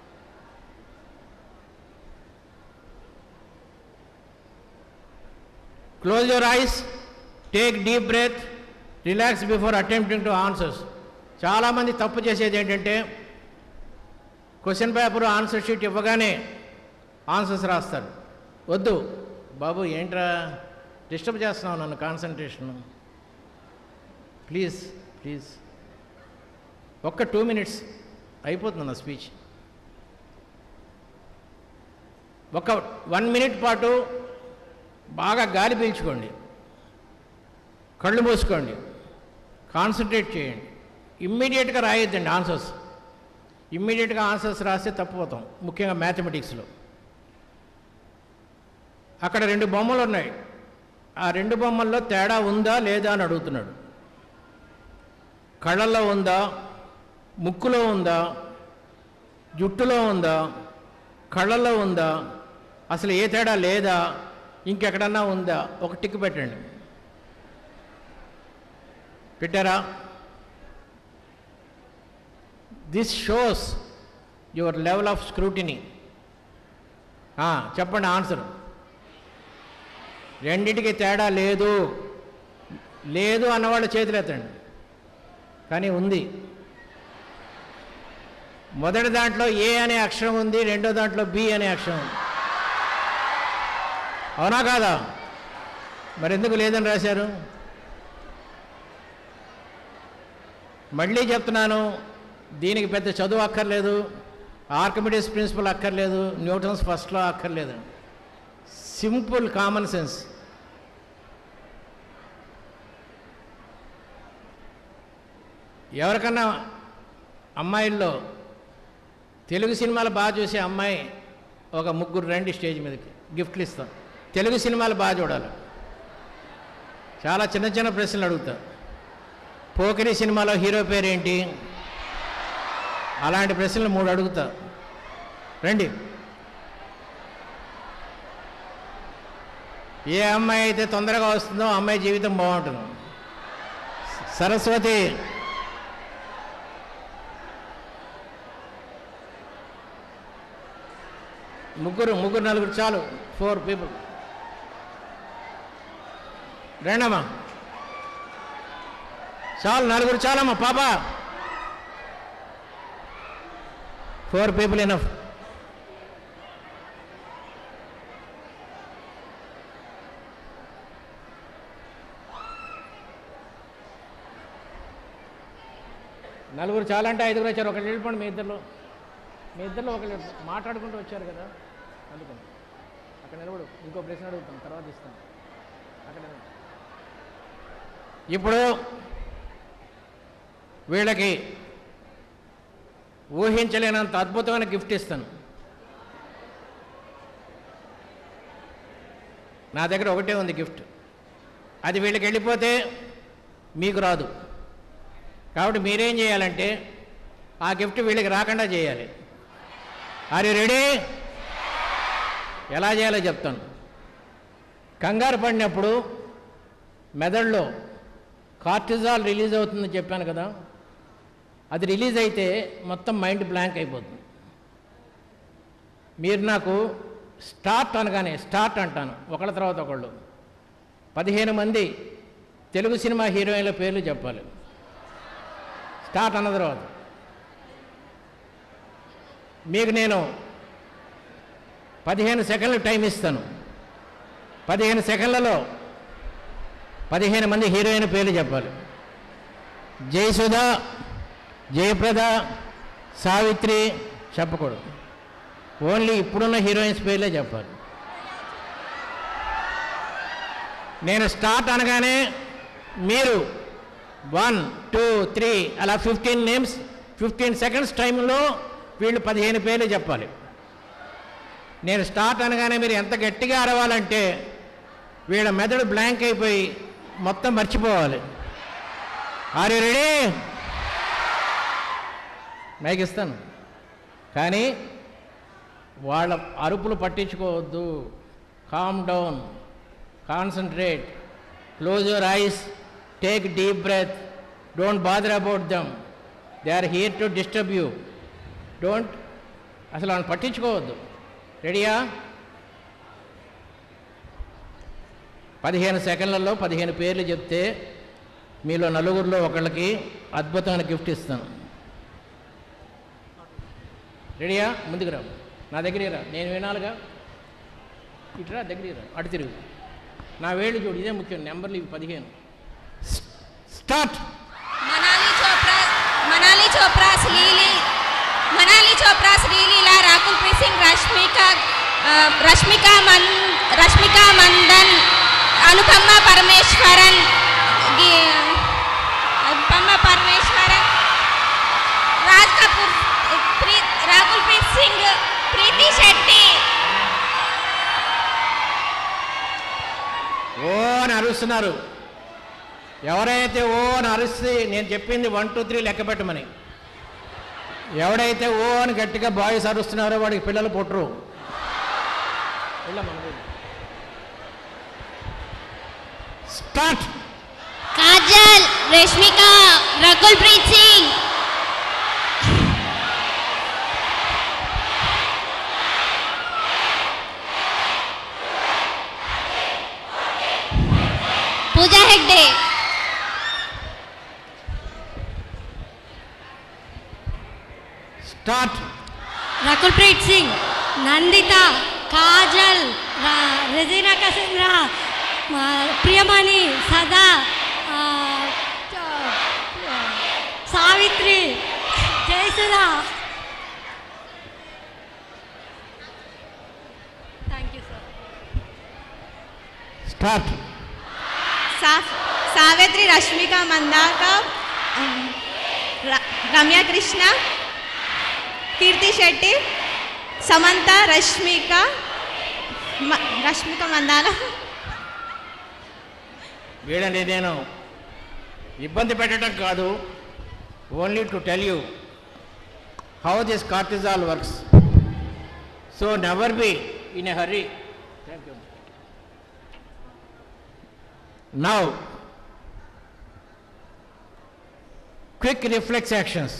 close your eyes take deep breath relax before attempting to answers చాలామంది తప్పు చేసేది ఏంటంటే క్వశ్చన్ పేపర్ ఆన్సర్ షీట్ ఇవ్వగానే ఆన్సర్స్ రాస్తారు వద్దు బాబు ఏంట్రా డిస్టర్బ్ చేస్తున్నావు నన్ను కాన్సన్ట్రేషన్ ప్లీజ్ ప్లీజ్ ఒక్క టూ మినిట్స్ అయిపోతుంది నా స్పీచ్ ఒక వన్ మినిట్ పాటు బాగా గాలి పీల్చుకోండి కళ్ళు మూసుకోండి కాన్సన్ట్రేట్ చేయండి ఇమ్మీడియట్గా రాయొద్దండి ఆన్సర్స్ ఇమ్మీడియట్గా ఆన్సర్స్ రాస్తే తప్పిపోతాం ముఖ్యంగా మ్యాథమెటిక్స్లో అక్కడ రెండు బొమ్మలు ఉన్నాయి ఆ రెండు బొమ్మల్లో తేడా ఉందా లేదా అని అడుగుతున్నాడు కళ్ళల్లో ఉందా ముక్కులో ఉందా జుట్టులో ఉందా కళ్ళల్లో ఉందా అసలు ఏ తేడా లేదా ఇంకెక్కడన్నా ఉందా ఒక టిక్ పెట్టండి పెట్టారా this shows your level of scrutiny చెప్పండి ఆన్సర్ రెండింటికి తేడా లేదు లేదు అన్నవాళ్ళు చేతులు ఎత్తండి కానీ ఉంది మొదటి దాంట్లో ఏ అనే అక్షరం ఉంది రెండో దాంట్లో బి అనే అక్షరం ఉంది అవునా కాదా మరి ఎందుకు లేదని రాశారు మళ్ళీ చెప్తున్నాను దీనికి పెద్ద చదువు అక్కర్లేదు ఆర్కమిడియస్ ప్రిన్సిపల్ అక్కర్లేదు న్యూటన్స్ ఫస్ట్లో అక్కర్లేదు సింపుల్ కామన్ సెన్స్ ఎవరికన్నా అమ్మాయిల్లో తెలుగు సినిమాలు బాగా చూసే అమ్మాయి ఒక ముగ్గురు రండి స్టేజ్ మీదకి గిఫ్ట్లు ఇస్తాం తెలుగు సినిమాలు బాగా చూడాలి చాలా చిన్న చిన్న ప్రశ్నలు అడుగుతా పోకిరి సినిమాలో హీరో పేరేంటి అలాంటి ప్రశ్నలు మూడు అడుగుతా రండి ఏ అమ్మాయి అయితే తొందరగా వస్తుందో ఆ అమ్మాయి జీవితం బాగుంటుంది సరస్వతి ముగ్గురు ముగ్గురు నలుగురు చాలు ఫోర్ పీపుల్ రండమ్మా చాలు నలుగురు చాలమ్మా పాప ఫోర్ పీపుల్ ఎనఫ్ నలుగురు చాలంటే ఐదుగురు వచ్చారు ఒకళ్ళు వెళ్ళిపోండి మీ ఇద్దరిలో మీ ఇద్దరిలో ఒకళ్ళు మాట్లాడుకుంటూ వచ్చారు కదా అందుకని అక్కడ నిలబడు ఇంకో ప్రశ్న అడుగుతాం తర్వాత ఇస్తాం అక్కడ నిలబడు. ఇప్పుడు వీళ్ళకి ఊహించలేనంత అద్భుతమైన గిఫ్ట్ ఇస్తాను నా దగ్గర ఒకటే ఉంది గిఫ్ట్ అది వీళ్ళకి వెళ్ళిపోతే మీకు రాదు కాబట్టి మీరేం చేయాలంటే ఆ గిఫ్ట్ వీళ్ళకి రాకుండా చేయాలి ఆర్ యు రెడీ ఎలా చేయాలో చెప్తాను కంగారు పడినప్పుడు మెదడులో కార్టిజాల్ రిలీజ్ అవుతుందని చెప్పాను కదా అది రిలీజ్ అయితే మొత్తం మైండ్ బ్లాంక్ అయిపోతుంది మీరు నాకు స్టార్ట్ అనగానే స్టార్ట్ అంటాను ఒకళ్ళ తర్వాత ఒకళ్ళు పదిహేను మంది తెలుగు సినిమా హీరోయిన్ల పేర్లు చెప్పాలి స్టార్ట్ అన్న తర్వాత మీకు నేను పదిహేను సెకండ్లు టైం ఇస్తాను పదిహేను సెకండ్లలో పదిహేను మంది హీరోయిన్ పేర్లు చెప్పాలి జయసుధ జయప్రద సావిత్రి చెప్పకూడదు ఓన్లీ ఇప్పుడున్న హీరోయిన్స్ పేర్లే చెప్పాలి నేను స్టార్ట్ అనగానే మీరు వన్ టూ త్రీ అలా ఫిఫ్టీన్ నేమ్స్ ఫిఫ్టీన్ సెకండ్స్ టైంలో వీళ్ళు పదిహేను పేర్లు చెప్పాలి నేను స్టార్ట్ అనగానే మీరు ఎంత గట్టిగా అరవాలంటే వీళ్ళ మెదడు బ్లాంక్ అయిపోయి మొత్తం మర్చిపోవాలి ఆర్ యు రెడీ మైక్ ఇస్తాను కానీ వాళ్ళ అరుపులు పట్టించుకోవద్దు calm down concentrate close your eyes take deep breath don't bother about them they are here to disturb you don't అసలు వాళ్ళని పట్టించుకోవద్దు రెడీయా పదిహేను సెకండ్లలో పదిహేను పేర్లు చెప్తే మీలో నలుగురిలో ఒకళ్ళకి అద్భుతమైన గిఫ్ట్ ఇస్తాను రెడీయా ముందుకు రా నా దగ్గరికి రా నేను వినాలిగా ఇటురా దగ్గరికి రా అటు తిరుగు నా వేళ్ళు చూడు ఇదే ముఖ్యం నెంబర్లు ఇవి పదిహేను స్టార్ట్ మనాలి చోప్రా మనాలి చోప్రా శ్రీలి మనాలి చోప్రా శ్రీలీల రాకుల్ ప్రీత్ సింగ్ రష్మిక ఆ, రష్మిక మన్ రష్మిక మందన్ అనుపమ పరమేశ్వరన్ గి- అనుపమ పరమేశ్వరన్ రాజ్ కపూర్ ప్రీ రాకుల్ ప్రీత్ సింగ్ ప్రీతి శెట్టి ఓ అని అరుస్తున్నారు ఎవరైతే ఓ అని అరిస్తే నేను చెప్పింది వన్ టూ త్రీ లెక్క పెట్టమని ఎవడైతే ఓ అని గట్టిగా బాయ్స్ అరుస్తున్నారో వాడికి పిల్లలు పుట్టరు వెళ్ళమ్మా, నువ్వు. స్టార్ట్ కాజల్ రష్మిక రకుల్ ప్రీత్ సింగ్ పూజా హెగ్డే స్టార్ట్ రకుల్ ప్రీత్ సింగ్ నందిత కాజల్ రా- రెజీనా కసింద్రా మా- ప్రియమణి సదా ఆ, చ- Savitri Jayasudha thank you sir start Savitri Rashmika మందాక రమ్య కృష్ణ కీర్తి శెట్టి సమంత రష్మిక మ- రష్మిక మందాన వీడని నేను ఇబ్బంది పెట్టడం కాదు only to tell you how this cortisol works so never be in a hurry thank you now quick reflex actions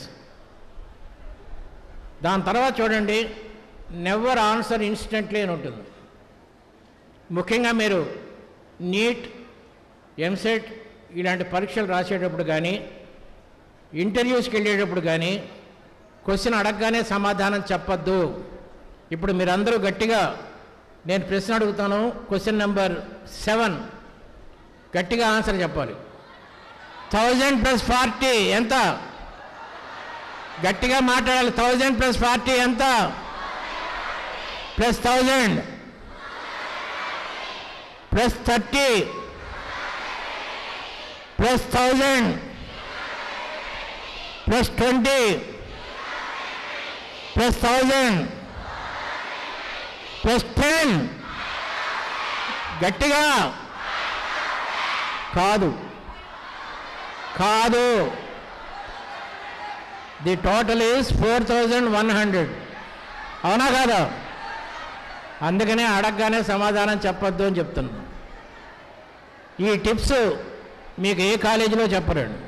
దాని తర్వాత చూడండి నెవర్ ఆన్సర్ ఇన్స్టెంట్లీ అని ఉంటుంది ముఖ్యంగా మీరు నీట్ ఎంసెట్ ఇలాంటి పరీక్షలు రాసేటప్పుడు కానీ ఇంటర్వ్యూస్కి వెళ్ళేటప్పుడు కానీ క్వశ్చన్ అడగగానే సమాధానం చెప్పద్దు ఇప్పుడు మీరందరూ గట్టిగా నేను ప్రశ్న అడుగుతాను క్వశ్చన్ నెంబర్ సెవెన్ గట్టిగా ఆన్సర్ చెప్పాలి థౌజండ్ ప్లస్ ఫార్టీ ఎంత గట్టిగా మాట్లాడాలి థౌజండ్ ప్లస్ ఫార్టీ ఎంత plus thousand plus thirty plus thousand plus twenty plus thousand plus ten గట్టిగా కాదు కాదు the total is four thousand one hundred అవునా కాదా అందుకనే అడగగానే సమాధానం చెప్పొద్దు అని చెప్తున్నాను ఈ టిప్స్ మీకు ఏ కాలేజీలో చెప్పరండి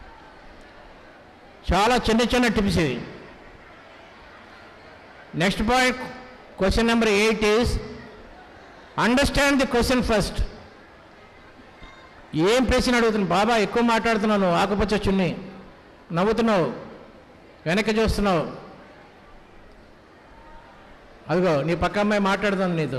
చాలా చిన్న చిన్న టిప్స్ ఇవి next point question number eight is understand the question first ఏం ప్రశ్న అడుగుతున్నావు బాబా ఎక్కువ మాట్లాడుతున్నావు నువ్వు ఆకుపచ్చ చున్ని నవ్వుతున్నావు వెనక్కి చూస్తున్నావు అదిగో నీ పక్క అమ్మాయి మాట్లాడుతుంది నీతో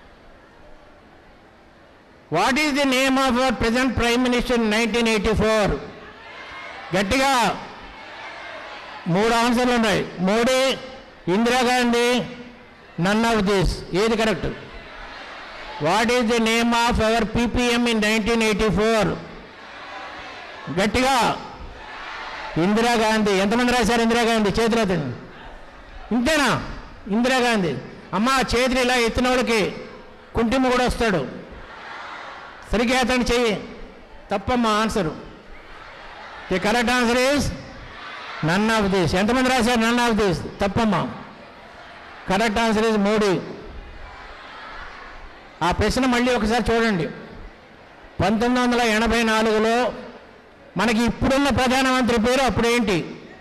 what is the name of our present prime minister nineteen eighty four గట్టిగా మూడు ఆన్సర్లు ఉన్నాయి Modi Indira Gandhi none of this ఏది correct what is the name of our PPM in nineteen eighty four గట్టిగా ఇందిరాగాంధీ ఎంతమంది రాశారు ఇందిరాగాంధీ చేతులు ఎత్తండి ఇంతేనా ఇందిరాగాంధీ అమ్మ ఆ చేతులు ఇలా ఎత్తిన వాళ్ళకి కుంటిమ కూడా వస్తాడు సరిగ్గా ఎత్తండి చెయ్యి తప్పమ్మా answer the correct answer is none of this ఎంతమంది రాశారు నన్ ఆఫ్ దిస్ తప్పమ్మా కరెక్ట్ ఆన్సర్ ఈజ్ మోడీ ఆ ప్రశ్న మళ్ళీ ఒకసారి చూడండి పంతొమ్మిది వందల ఎనభై నాలుగులో మనకి ఇప్పుడున్న ప్రధానమంత్రి పేరు అప్పుడేంటి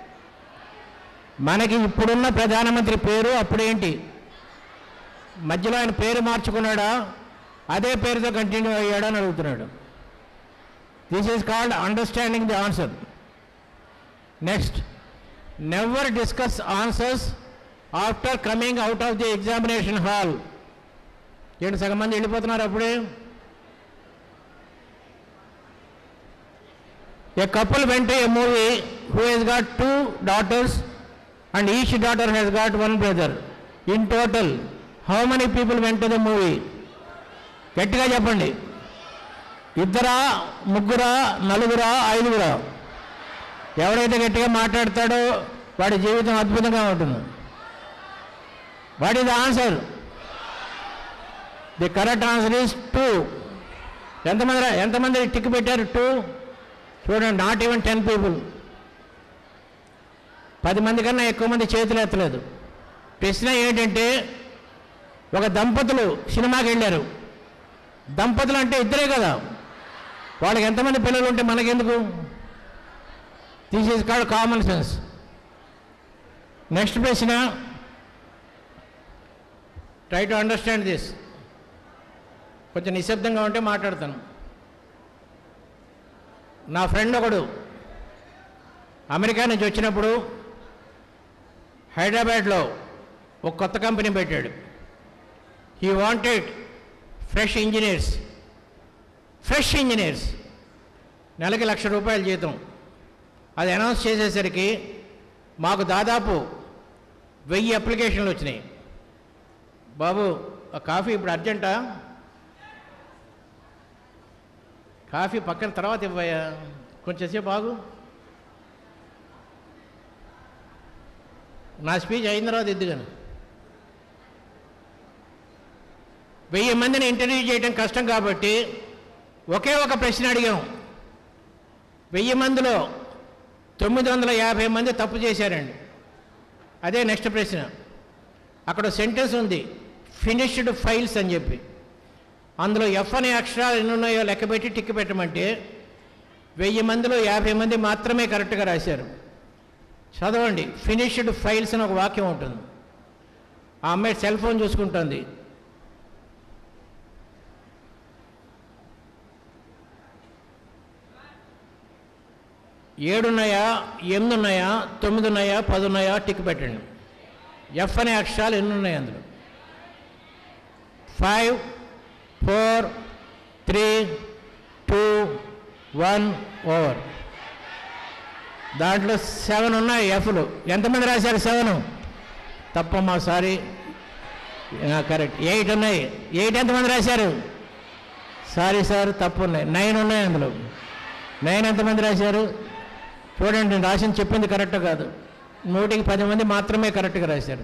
మనకి ఇప్పుడున్న ప్రధానమంత్రి పేరు అప్పుడేంటి మధ్యలో ఆయన పేరు మార్చుకున్నాడా అదే పేరుతో కంటిన్యూ అయ్యాడా అని అడుగుతున్నాడు this is called understanding the answer next never discuss answers after coming out of the examination hall ఏంటి సగం మంది వెళ్ళిపోతున్నారు అప్పుడే A couple went to a movie who has got two daughters and each daughter has got one brother. In total, how many people went to the movie? గట్టిగా చెప్పండి ఇద్దరా ముగ్గురా నలుగురా ఐదుగురా ఎవడైతే గట్టిగా మాట్లాడతాడో వాడి జీవితం అద్భుతంగా ఉంటుంది what is the answer the correct answer is two ఎంతమంది ఎంతమంది టిక్ పెట్టారు టూ చూడండి నాట్ ఈవెన్ టెన్ పీపుల్ పది మంది కన్నా ఎక్కువ మంది చేతులు ఎత్తలేదు ప్రశ్న ఏంటంటే ఒక దంపతులు సినిమాకి వెళ్ళారు దంపతులు అంటే ఇద్దరే కదా వాళ్ళకి ఎంతమంది పిల్లలు ఉంటే మనకెందుకు this is called common sense next ప్రశ్న ట్రై టు అండర్స్టాండ్ దిస్ కొంచెం నిశ్శబ్దంగా ఉంటే మాట్లాడతాను నా ఫ్రెండ్ ఒకడు అమెరికా నుంచి వచ్చినప్పుడు హైదరాబాద్లో ఒక కొత్త కంపెనీ పెట్టాడు he wanted fresh engineers fresh engineers నెలకి లక్ష రూపాయల జీతం అది అనౌన్స్ చేసేసరికి మాకు దాదాపు వెయ్యి అప్లికేషన్లు వచ్చినాయి బాబు ఆ కాఫీ ఇప్పుడు అర్జెంటా కాఫీ పక్కన తర్వాత ఇవ్వయా కొంచెంసేపు ఆగు నా స్పీచ్ అయిన తర్వాత ఎద్దుగాను వెయ్యి మందిని ఇంటర్వ్యూ చేయడం కష్టం కాబట్టి ఒకే ఒక ప్రశ్న అడిగాం వెయ్యి మందిలో తొమ్మిది వందల యాభై మంది తప్పు చేశారండి అదే నెక్స్ట్ ప్రశ్న అక్కడ సెంటెన్స్ ఉంది ఫినిష్డ్ ఫైల్స్ అని చెప్పి అందులో ఎఫ్ అనే అక్షరాలు ఎన్ని ఉన్నాయో లెక్కపెట్టి టిక్ పెట్టమంటే వెయ్యి మందిలో యాభై మంది మాత్రమే కరెక్ట్గా రాశారు చదవండి ఫినిష్డ్ ఫైల్స్ అని ఒక వాక్యం ఉంటుంది ఆ అమ్మాయి సెల్ ఫోన్ చూసుకుంటుంది ఏడున్నాయా ఎనిమిది ఉన్నాయా తొమ్మిది ఉన్నాయా పది ఉన్నాయా టిక్ పెట్టండి ఎఫ్ అనే అక్షరాలు ఎన్ని ఉన్నాయి అందులో five four three two one over దాంట్లో సెవెన్ ఉన్నాయి ఎఫ్లు ఎంతమంది రాశారు సెవెన్ తప్పమ్మా సారీ కరెక్ట్ ఎయిట్ ఉన్నాయి ఎయిట్ ఎంతమంది రాశారు సారీ సార్ తప్పు ఉన్నాయి నైన్ ఉన్నాయి అందులో నైన్ ఎంతమంది రాశారు చూడండి నేను రాసింది చెప్పింది కరెక్ట్ కాదు నూటికి పది మంది మాత్రమే కరెక్ట్గా రాశారు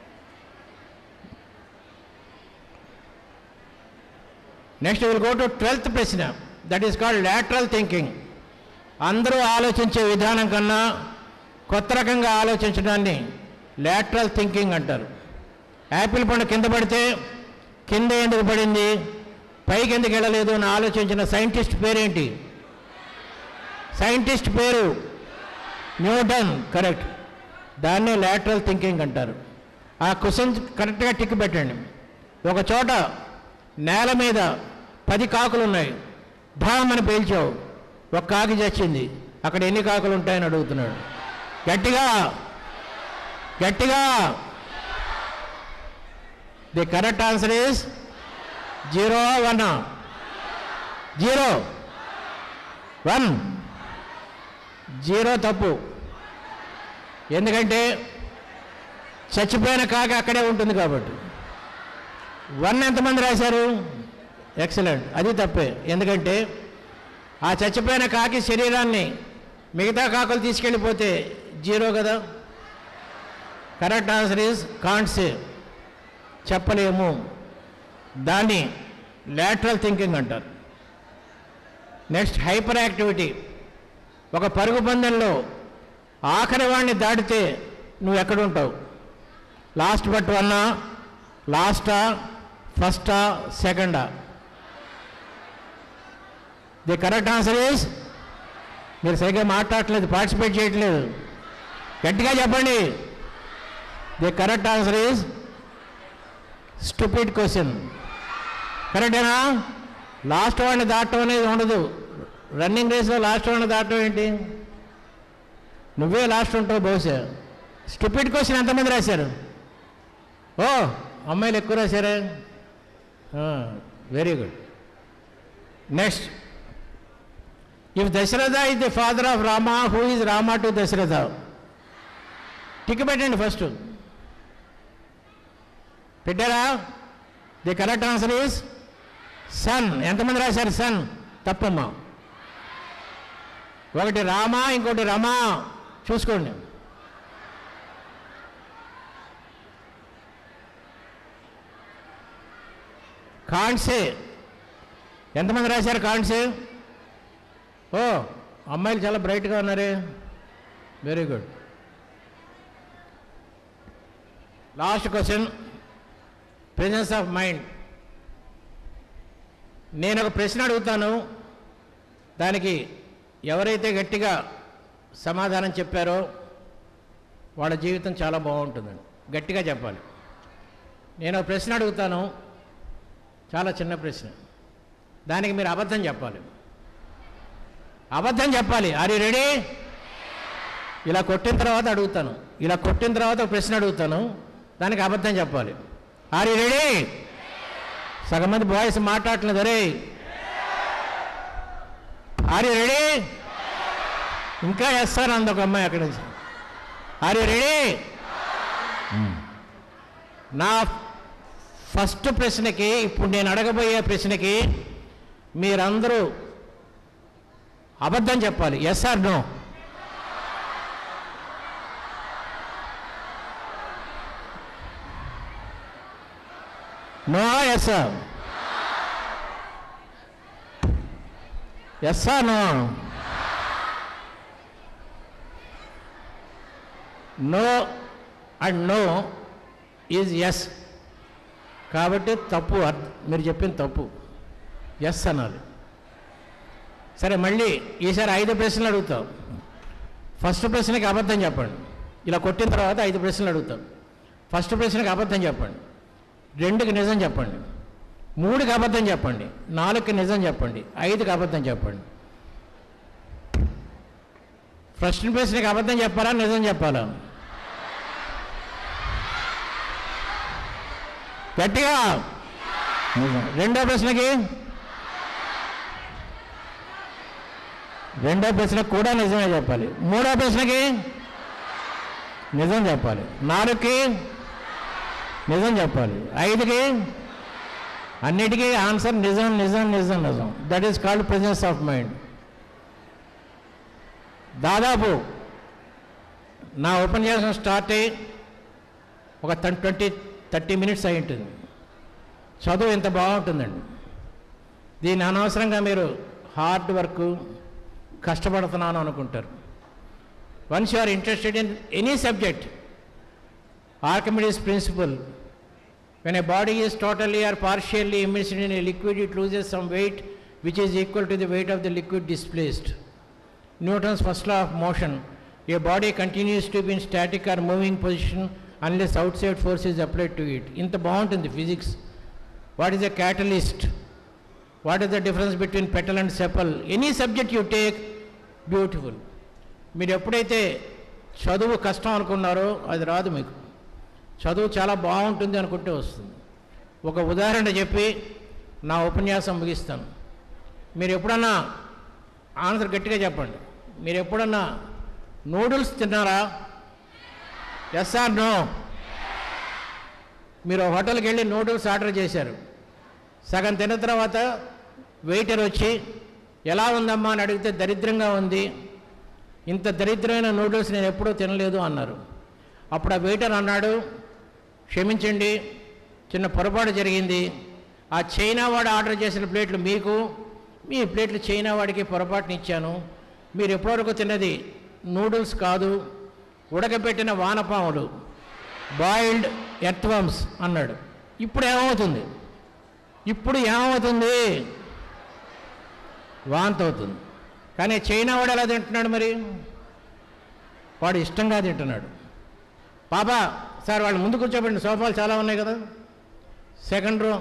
next will go to twelfth ప్రశ్న that is called lateral thinking అందరూ ఆలోచించే విధానం కన్నా కొత్త రకంగా ఆలోచించడాన్ని లాటరల్ థింకింగ్ అంటారు యాపిల్ పండు కింద పడితే కింద ఎందుకు పడింది పైకి ఎందుకు వెళ్ళలేదు అని ఆలోచించిన సైంటిస్ట్ పేరేంటి సైంటిస్ట్ పేరు న్యూటన్ కరెక్ట్ దాన్నే లాటరల్ థింకింగ్ అంటారు ఆ క్వశ్చన్ కరెక్ట్గా టిక్ పెట్టండి ఒక చోట నేల మీద పది కాకులు ఉన్నాయి ఢామని పేల్చావు ఒక కాకి చచ్చింది అక్కడ ఎన్ని కాకులు ఉంటాయని అడుగుతున్నాడు గట్టిగా గట్టిగా the correct answer is zero one zero one zero తప్పు ఎందుకంటే చచ్చిపోయిన కాక అక్కడే ఉంటుంది కాబట్టి వన్ ఎంతమంది రాశారు ఎక్సలెంట్ అది తప్పే ఎందుకంటే ఆ చచ్చిపోయిన కాకి శరీరాన్ని మిగతా కాకులు తీసుకెళ్ళిపోతే జీరో కదా correct answer is can't say చెప్పలేము దాన్ని లాటరల్ థింకింగ్ అంటారు నెక్స్ట్ హైపర్ యాక్టివిటీ ఒక పరుగు పందెంలో ఆఖరి వాడిని దాటితే నువ్వు ఎక్కడ ఉంటావు లాస్ట్ బట్ వన్నా లాస్టా ఫస్టా సెకండా ది కరెక్ట్ ఆన్సర్ ఈస్ మీరు సరిగ్గా మాట్లాడట్లేదు పార్టిసిపేట్ చేయట్లేదు గట్టిగా చెప్పండి the correct answer is stupid question కరెక్టేనా లాస్ట్ వాడిని దాటం అనేది ఉండదు రన్నింగ్ రేస్లో లాస్ట్ వాడిని దాటం ఏంటి నువ్వే లాస్ట్ ఉంటావు బహుశా స్టూపిడ్ క్వశ్చన్ ఎంతమంది రాశారు ఓ అమ్మాయిలు ఎక్కువ రాశారే very good next if Dasharatha is the father of Rama who is Rama to Dasharatha tick పెట్టండి ఫస్ట్ పెట్టారా the correct answer is son ఎంతమంది రాశారు సన్ తప్పమ్మా ఒకటి రామ ఇంకోటి రమ చూసుకోండి కాన్సే ఎంతమంది రాశారు కాన్సే ఓ అమ్మాయిలు చాలా బ్రైట్గా ఉన్నారే very good last question presence of mind నేను ఒక ప్రశ్న అడుగుతాను దానికి ఎవరైతే గట్టిగా సమాధానం చెప్పారో వాళ్ళ జీవితం చాలా బాగుంటుందండి గట్టిగా చెప్పాలి నేను ఒక ప్రశ్న అడుగుతాను చాలా చిన్న ప్రశ్న దానికి మీరు అబద్ధం చెప్పాలి అబద్ధం చెప్పాలి ఆర్ యూ రెడీ ఇలా కొట్టిన తర్వాత అడుగుతాను ఇలా కొట్టిన తర్వాత ఒక ప్రశ్న అడుగుతాను దానికి అబద్ధం చెప్పాలి ఆర్ యూ రెడీ సగం మంది బాయ్స్ మాట్లాడట్లేదు అరే ఆర్ యూ రెడీ ఇంకా వేస్తాను అంది ఒక అమ్మాయి అక్కడి నుంచి ఆర్ యూ రెడీ నా ఫస్ట్ ప్రశ్నకి ఇప్పుడు నేను అడగబోయే ప్రశ్నకి మీరందరూ అబద్ధం చెప్పాలి yes or no no yes yes or no no and no is yes కాబట్టి తప్పు అర్థ- మీరు చెప్పింది తప్పు ఎస్ అనాలి సరే మళ్ళీ ఈసారి ఐదు ప్రశ్నలు అడుగుతాం ఫస్ట్ ప్రశ్నకి అబద్ధం చెప్పండి ఇలా కొట్టిన తర్వాత ఐదు ప్రశ్నలు అడుగుతాం ఫస్ట్ ప్రశ్నకి అబద్ధం చెప్పండి రెండుకి నిజం చెప్పండి మూడుకి అబద్ధం చెప్పండి నాలుగుకి నిజం చెప్పండి ఐదుకి అబద్ధం చెప్పండి ఫస్ట్ ప్రశ్నకి అబద్ధం చెప్పాలా నిజం చెప్పాలా గట్టిగా నిజం. రెండో ప్రశ్నకి రెండో ప్రశ్నకు కూడా నిజమే చెప్పాలి మూడో ప్రశ్నకి నిజం చెప్పాలి నాలుగుకి నిజం చెప్పాలి ఐదుకి అన్నిటికీ ఆన్సర్ నిజం నిజం నిజం నిజం that is called presence of mind దాదాపు నా ఉపన్యాసం స్టార్ట్ అయ్యి ఒక ట్వంటీ థర్టీ మినిట్స్ అయి ఉంటుంది చదువు ఇంత బాగుంటుందండి దీన్ని అనవసరంగా మీరు హార్డ్ వర్క్ కష్టపడుతున్నాను అనుకుంటారు once you are interested in any subject Archimedes principle when a body is totally or partially immersed in a liquid it loses some weight which is equal to the weight of the liquid displaced newton's first law of motion a body continues to be in static or moving position unless outside force is applied to it ఇంత బాగుంటుంది physics what is a catalyst what is the difference between petal and sepal any subject you take beautiful మీరు ఎప్పుడైతే చదువు కష్టం అనుకున్నారో అది రాదు మీకు చదువు చాలా బాగుంటుంది అనుకుంటే వస్తుంది ఒక ఉదాహరణ చెప్పి నా ఉపన్యాసం ముగిస్తాను మీరు ఎప్పుడన్నా ఆన్సర్ గట్టిగా చెప్పండి మీరు ఎప్పుడన్నా నూడిల్స్ తిన్నారా ఎస్ ఆర్ నో మీరు ఒక హోటల్కి వెళ్ళి నూడిల్స్ ఆర్డర్ చేశారు సగం తిన్న తర్వాత వెయిటర్ వచ్చి ఎలా ఉందమ్మా అని అడిగితే దరిద్రంగా ఉంది ఇంత దరిద్రమైన నూడిల్స్ నేను ఎప్పుడూ తినలేదు అన్నారు అప్పుడు ఆ వెయిటర్ అన్నాడు క్షమించండి చిన్న పొరపాటు జరిగింది ఆ చైనా వాడు ఆర్డర్ చేసిన ప్లేట్లు మీకు మీ ప్లేట్లు చైనా వాడికి పొరపాటుని ఇచ్చాను మీరు ఎప్పటివరకు తిన్నది నూడిల్స్ కాదు ఉడకబెట్టిన వానపాములు బాయిల్డ్ ఎర్త్వమ్స్ అన్నాడు ఇప్పుడు ఏమవుతుంది ఇప్పుడు ఏమవుతుంది వాంతి అవుతుంది కానీ చైనా వాడు ఎలా తింటున్నాడు మరి వాడు ఇష్టంగా తింటున్నాడు పాప సార్ వాళ్ళు ముందు కూర్చోబెట్టిన సోఫాలు చాలా ఉన్నాయి కదా సెకండ్ రో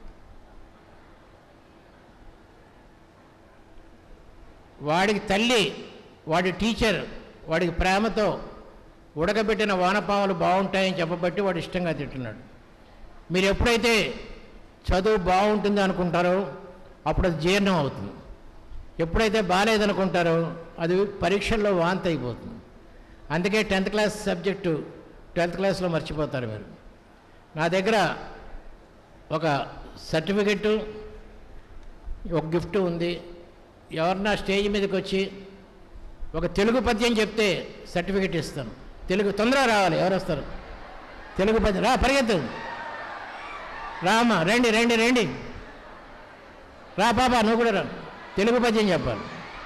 వాడికి తల్లి వాడి టీచర్ వాడికి ప్రేమతో ఉడకబెట్టిన వానపాములు బాగుంటాయని చెప్పబట్టి వాడు ఇష్టంగా తింటున్నాడు మీరు ఎప్పుడైతే చదువు బాగుంటుంది అనుకుంటారో అప్పుడు అది జీర్ణం అవుతుంది ఎప్పుడైతే బాగాలేదనుకుంటారో అది పరీక్షల్లో వాంతి అయిపోతుంది అందుకే టెన్త్ క్లాస్ సబ్జెక్టు ట్వెల్త్ క్లాస్లో మర్చిపోతారు మీరు నా దగ్గర ఒక సర్టిఫికెట్టు ఒక గిఫ్ట్ ఉంది ఎవరన్నా స్టేజ్ మీదకి వచ్చి ఒక తెలుగు పద్యం చెప్తే సర్టిఫికెట్ ఇస్తాను తెలుగు తొందరగా రావాలి ఎవరు వస్తారు తెలుగు పద్యం రా పరిగెత్తు రామా రండి రండి రండి రా పాపా నువ్వు కూడా రా తెలుగు పద్యం చెప్పాలి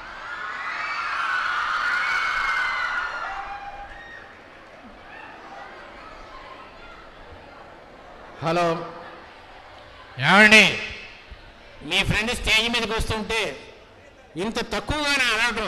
హలో ఏమండి మీ ఫ్రెండ్ స్టేజ్ మీదకి వస్తుంటే ఇంత తక్కువగానే అనడం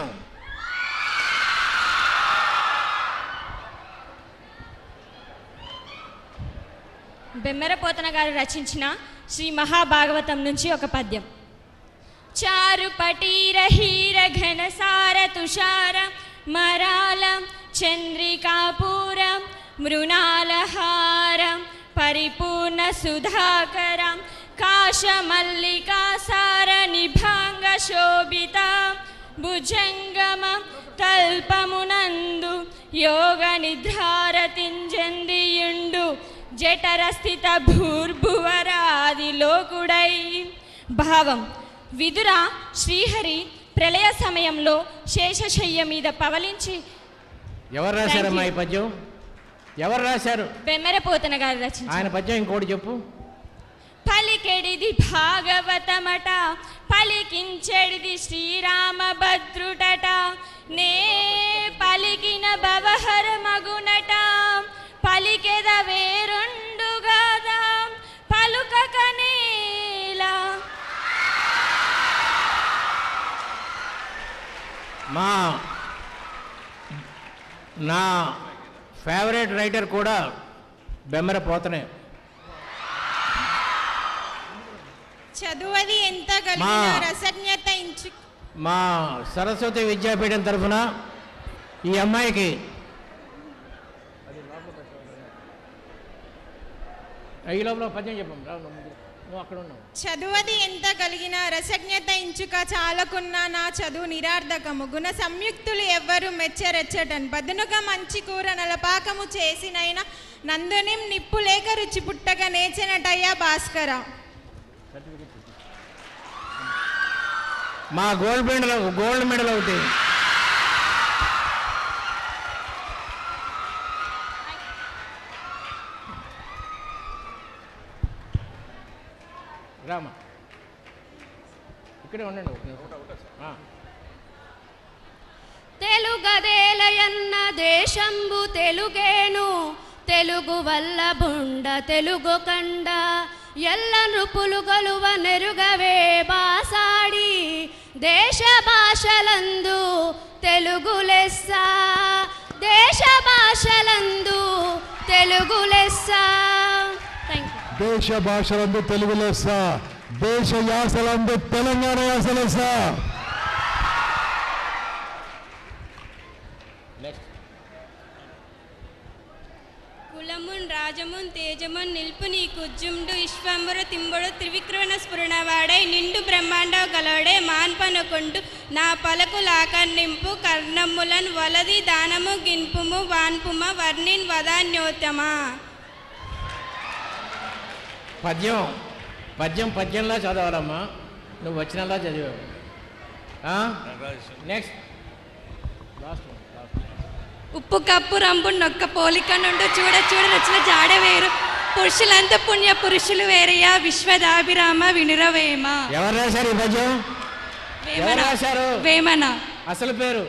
బెమ్మెరపోతన గారు రచించిన శ్రీ మహాభాగవతం నుంచి ఒక పద్యం చారు పటీర హీర ఘనసార తుషార మరాల చంద్రికాపూర మృణాలహార పరిపూర్ణ సుధాకర కాశమల్లికాసార నిభాంగ శోభిత భుజంగమ తల్పమునందు యోగ నిద్రారతింజందియుండు జఠర స్థిత భూర్భువరాది లోకుడై భావం విదుర శ్రీహరి ప్రళయ సమయంలో శేషశయ్య మీద పవలించి ఎవరు రాశారమ్మా ఈ పద్యం ఎవరు రాశారు బెమ్మెరపోతన గారు రచించారు ఆయన పద్యం ఇంకోటి చెప్పు పలికెడిది భాగవతమట పలికించెడిది శ్రీరామభద్రుడట నే పలికిన భవహర మగునట పలికెద వేరుండుగాదా పలుకకనేలా మా నా ఫేవరెట్ రైటర్ కూడా బెమ్మర పోతనే చదువది ఎంత కలిగిన మా- రసజ్ఞత ఇంచు మా సరస్వతి విద్యాపీఠం తరఫున ఈ అమ్మాయికి ఈ లోపల పద్యం చెప్పం రా నువ్వు ముందు. నువ్వు అక్కడ ఉన్నావు చదువది ఎంత కలిగిన రసజ్ఞత ఇంచుక చాలకున్న నా చదువు నిరార్థకము గుణ సంయుక్తులు ఎవ్వరు మెచ్చరెచ్చటన్ పదునుగా మంచి కూర నలపాకము చేసినైనా నందునిం నిప్పు లేక రుచి పుట్టగా నేర్చినటయ్యా భాస్కర మా గోల్డ్ మెడల్ గోల్డ్ మెడల్ ఒకటి రామా ఇక్కడే ఉండండి ఒక నిమిషం. ఆ. తెలుగదేలయన్న దేశంబు తెలుగేను తెలుగు వల్ల బుండ తెలుగు కండ ఎల్ల నృపులు గలువ నెరుగవే బాసాడి దేశ భాషలందు తెలుగు లెస్స దేశ భాషలందు తెలుగు లెస్స థ్యాంక్ యూ దేశ భాషలందు తెలుగు లెస్స దేశ యాసలందు తెలంగాణ యాస లెస్స కులమున్ రాజమున్ తేజమున్ నిల్పు నీ కుజ్జుండు విశ్వంబర తింబుడు త్రివిక్రమణ స్ఫురణవాడై నిండు బ్రహ్మాండ గలవడే మాన్పనకొండు నా పలకు లాకర్నింపు కర్ణములన్ వలది దానము గిన్పుము వాన్పుమ వర్ణిన్ వదాన్యోత్తమా పద్యం పద్యం పద్యంలా చదవాలమ్మా నువ్వు వచ్చినలా చదివావు నెక్స్ట్ లాస్ట్ లాస్ట్ ఉప్పు కప్పు రంపు నొక్క పోలిక నుండి చూడ చూడ రుచుల జాడ వేరు పురుషులంతా పుణ్య పురుషులు వేరయ్యా విశ్వదాభిరామ వినురవేమ ఎవరు రాశారు ఈ పద్యం ఎవరు రాశారు వేమన అసలు పేరు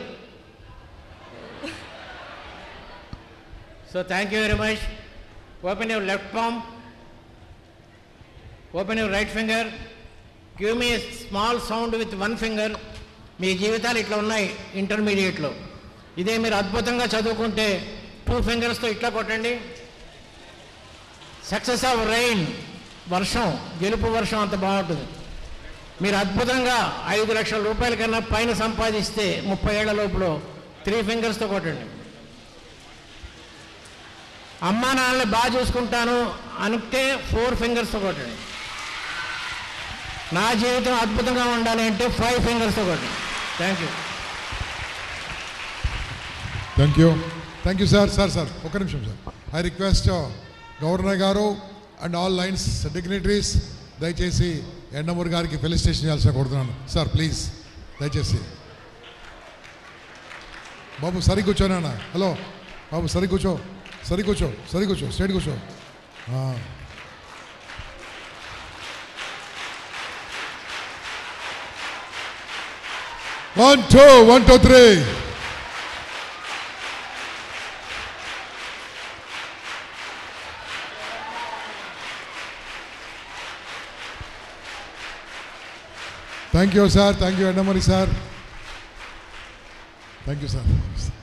so thank you very much open your left palm open your right finger give me small sound with one finger మీ జీవితాలు ఇట్లా ఉన్నాయి ఇంటర్మీడియట్లో ఇదే మీరు అద్భుతంగా చదువుకుంటే టూ ఫింగర్స్తో ఇట్లా కొట్టండి సక్సెస్ ఆఫ్ రెయిన్ వర్షం గెలుపు వర్షం అంత బాగుంటుంది మీరు అద్భుతంగా ఐదు లక్షల రూపాయల కన్నా పైన సంపాదిస్తే ముప్పై ఏళ్ల లోపల త్రీ ఫింగర్స్తో కొట్టండి అమ్మా నాన్నని బాగా చూసుకుంటాను అనుకుంటే ఫోర్ ఫింగర్స్తో కొట్టండి నా జీవితం అద్భుతంగా ఉండాలి అంటే ఫైవ్ ఫింగర్స్తో కొట్టండి thank you thank you thank you sir sir sir ఒక నిమిషం సార్ ఐ రిక్వెస్ట్ గవర్నర్ గారు అండ్ ఆల్ లైన్స్ డిగ్నిటరీస్ దయచేసి ఎండమూరి గారికి ఫెలిసిటేషన్ చేయాల్సిన కోరుతున్నాను సార్ ప్లీజ్ దయచేసి బాబు సరి కూర్చోనా హలో బాబు సరి కూర్చో సరి కూర్చో సరి కూర్చో స్ట్రైట్ కూర్చో ఆ. One two one two three thank you sir thank you Yandamuri sir thank you sir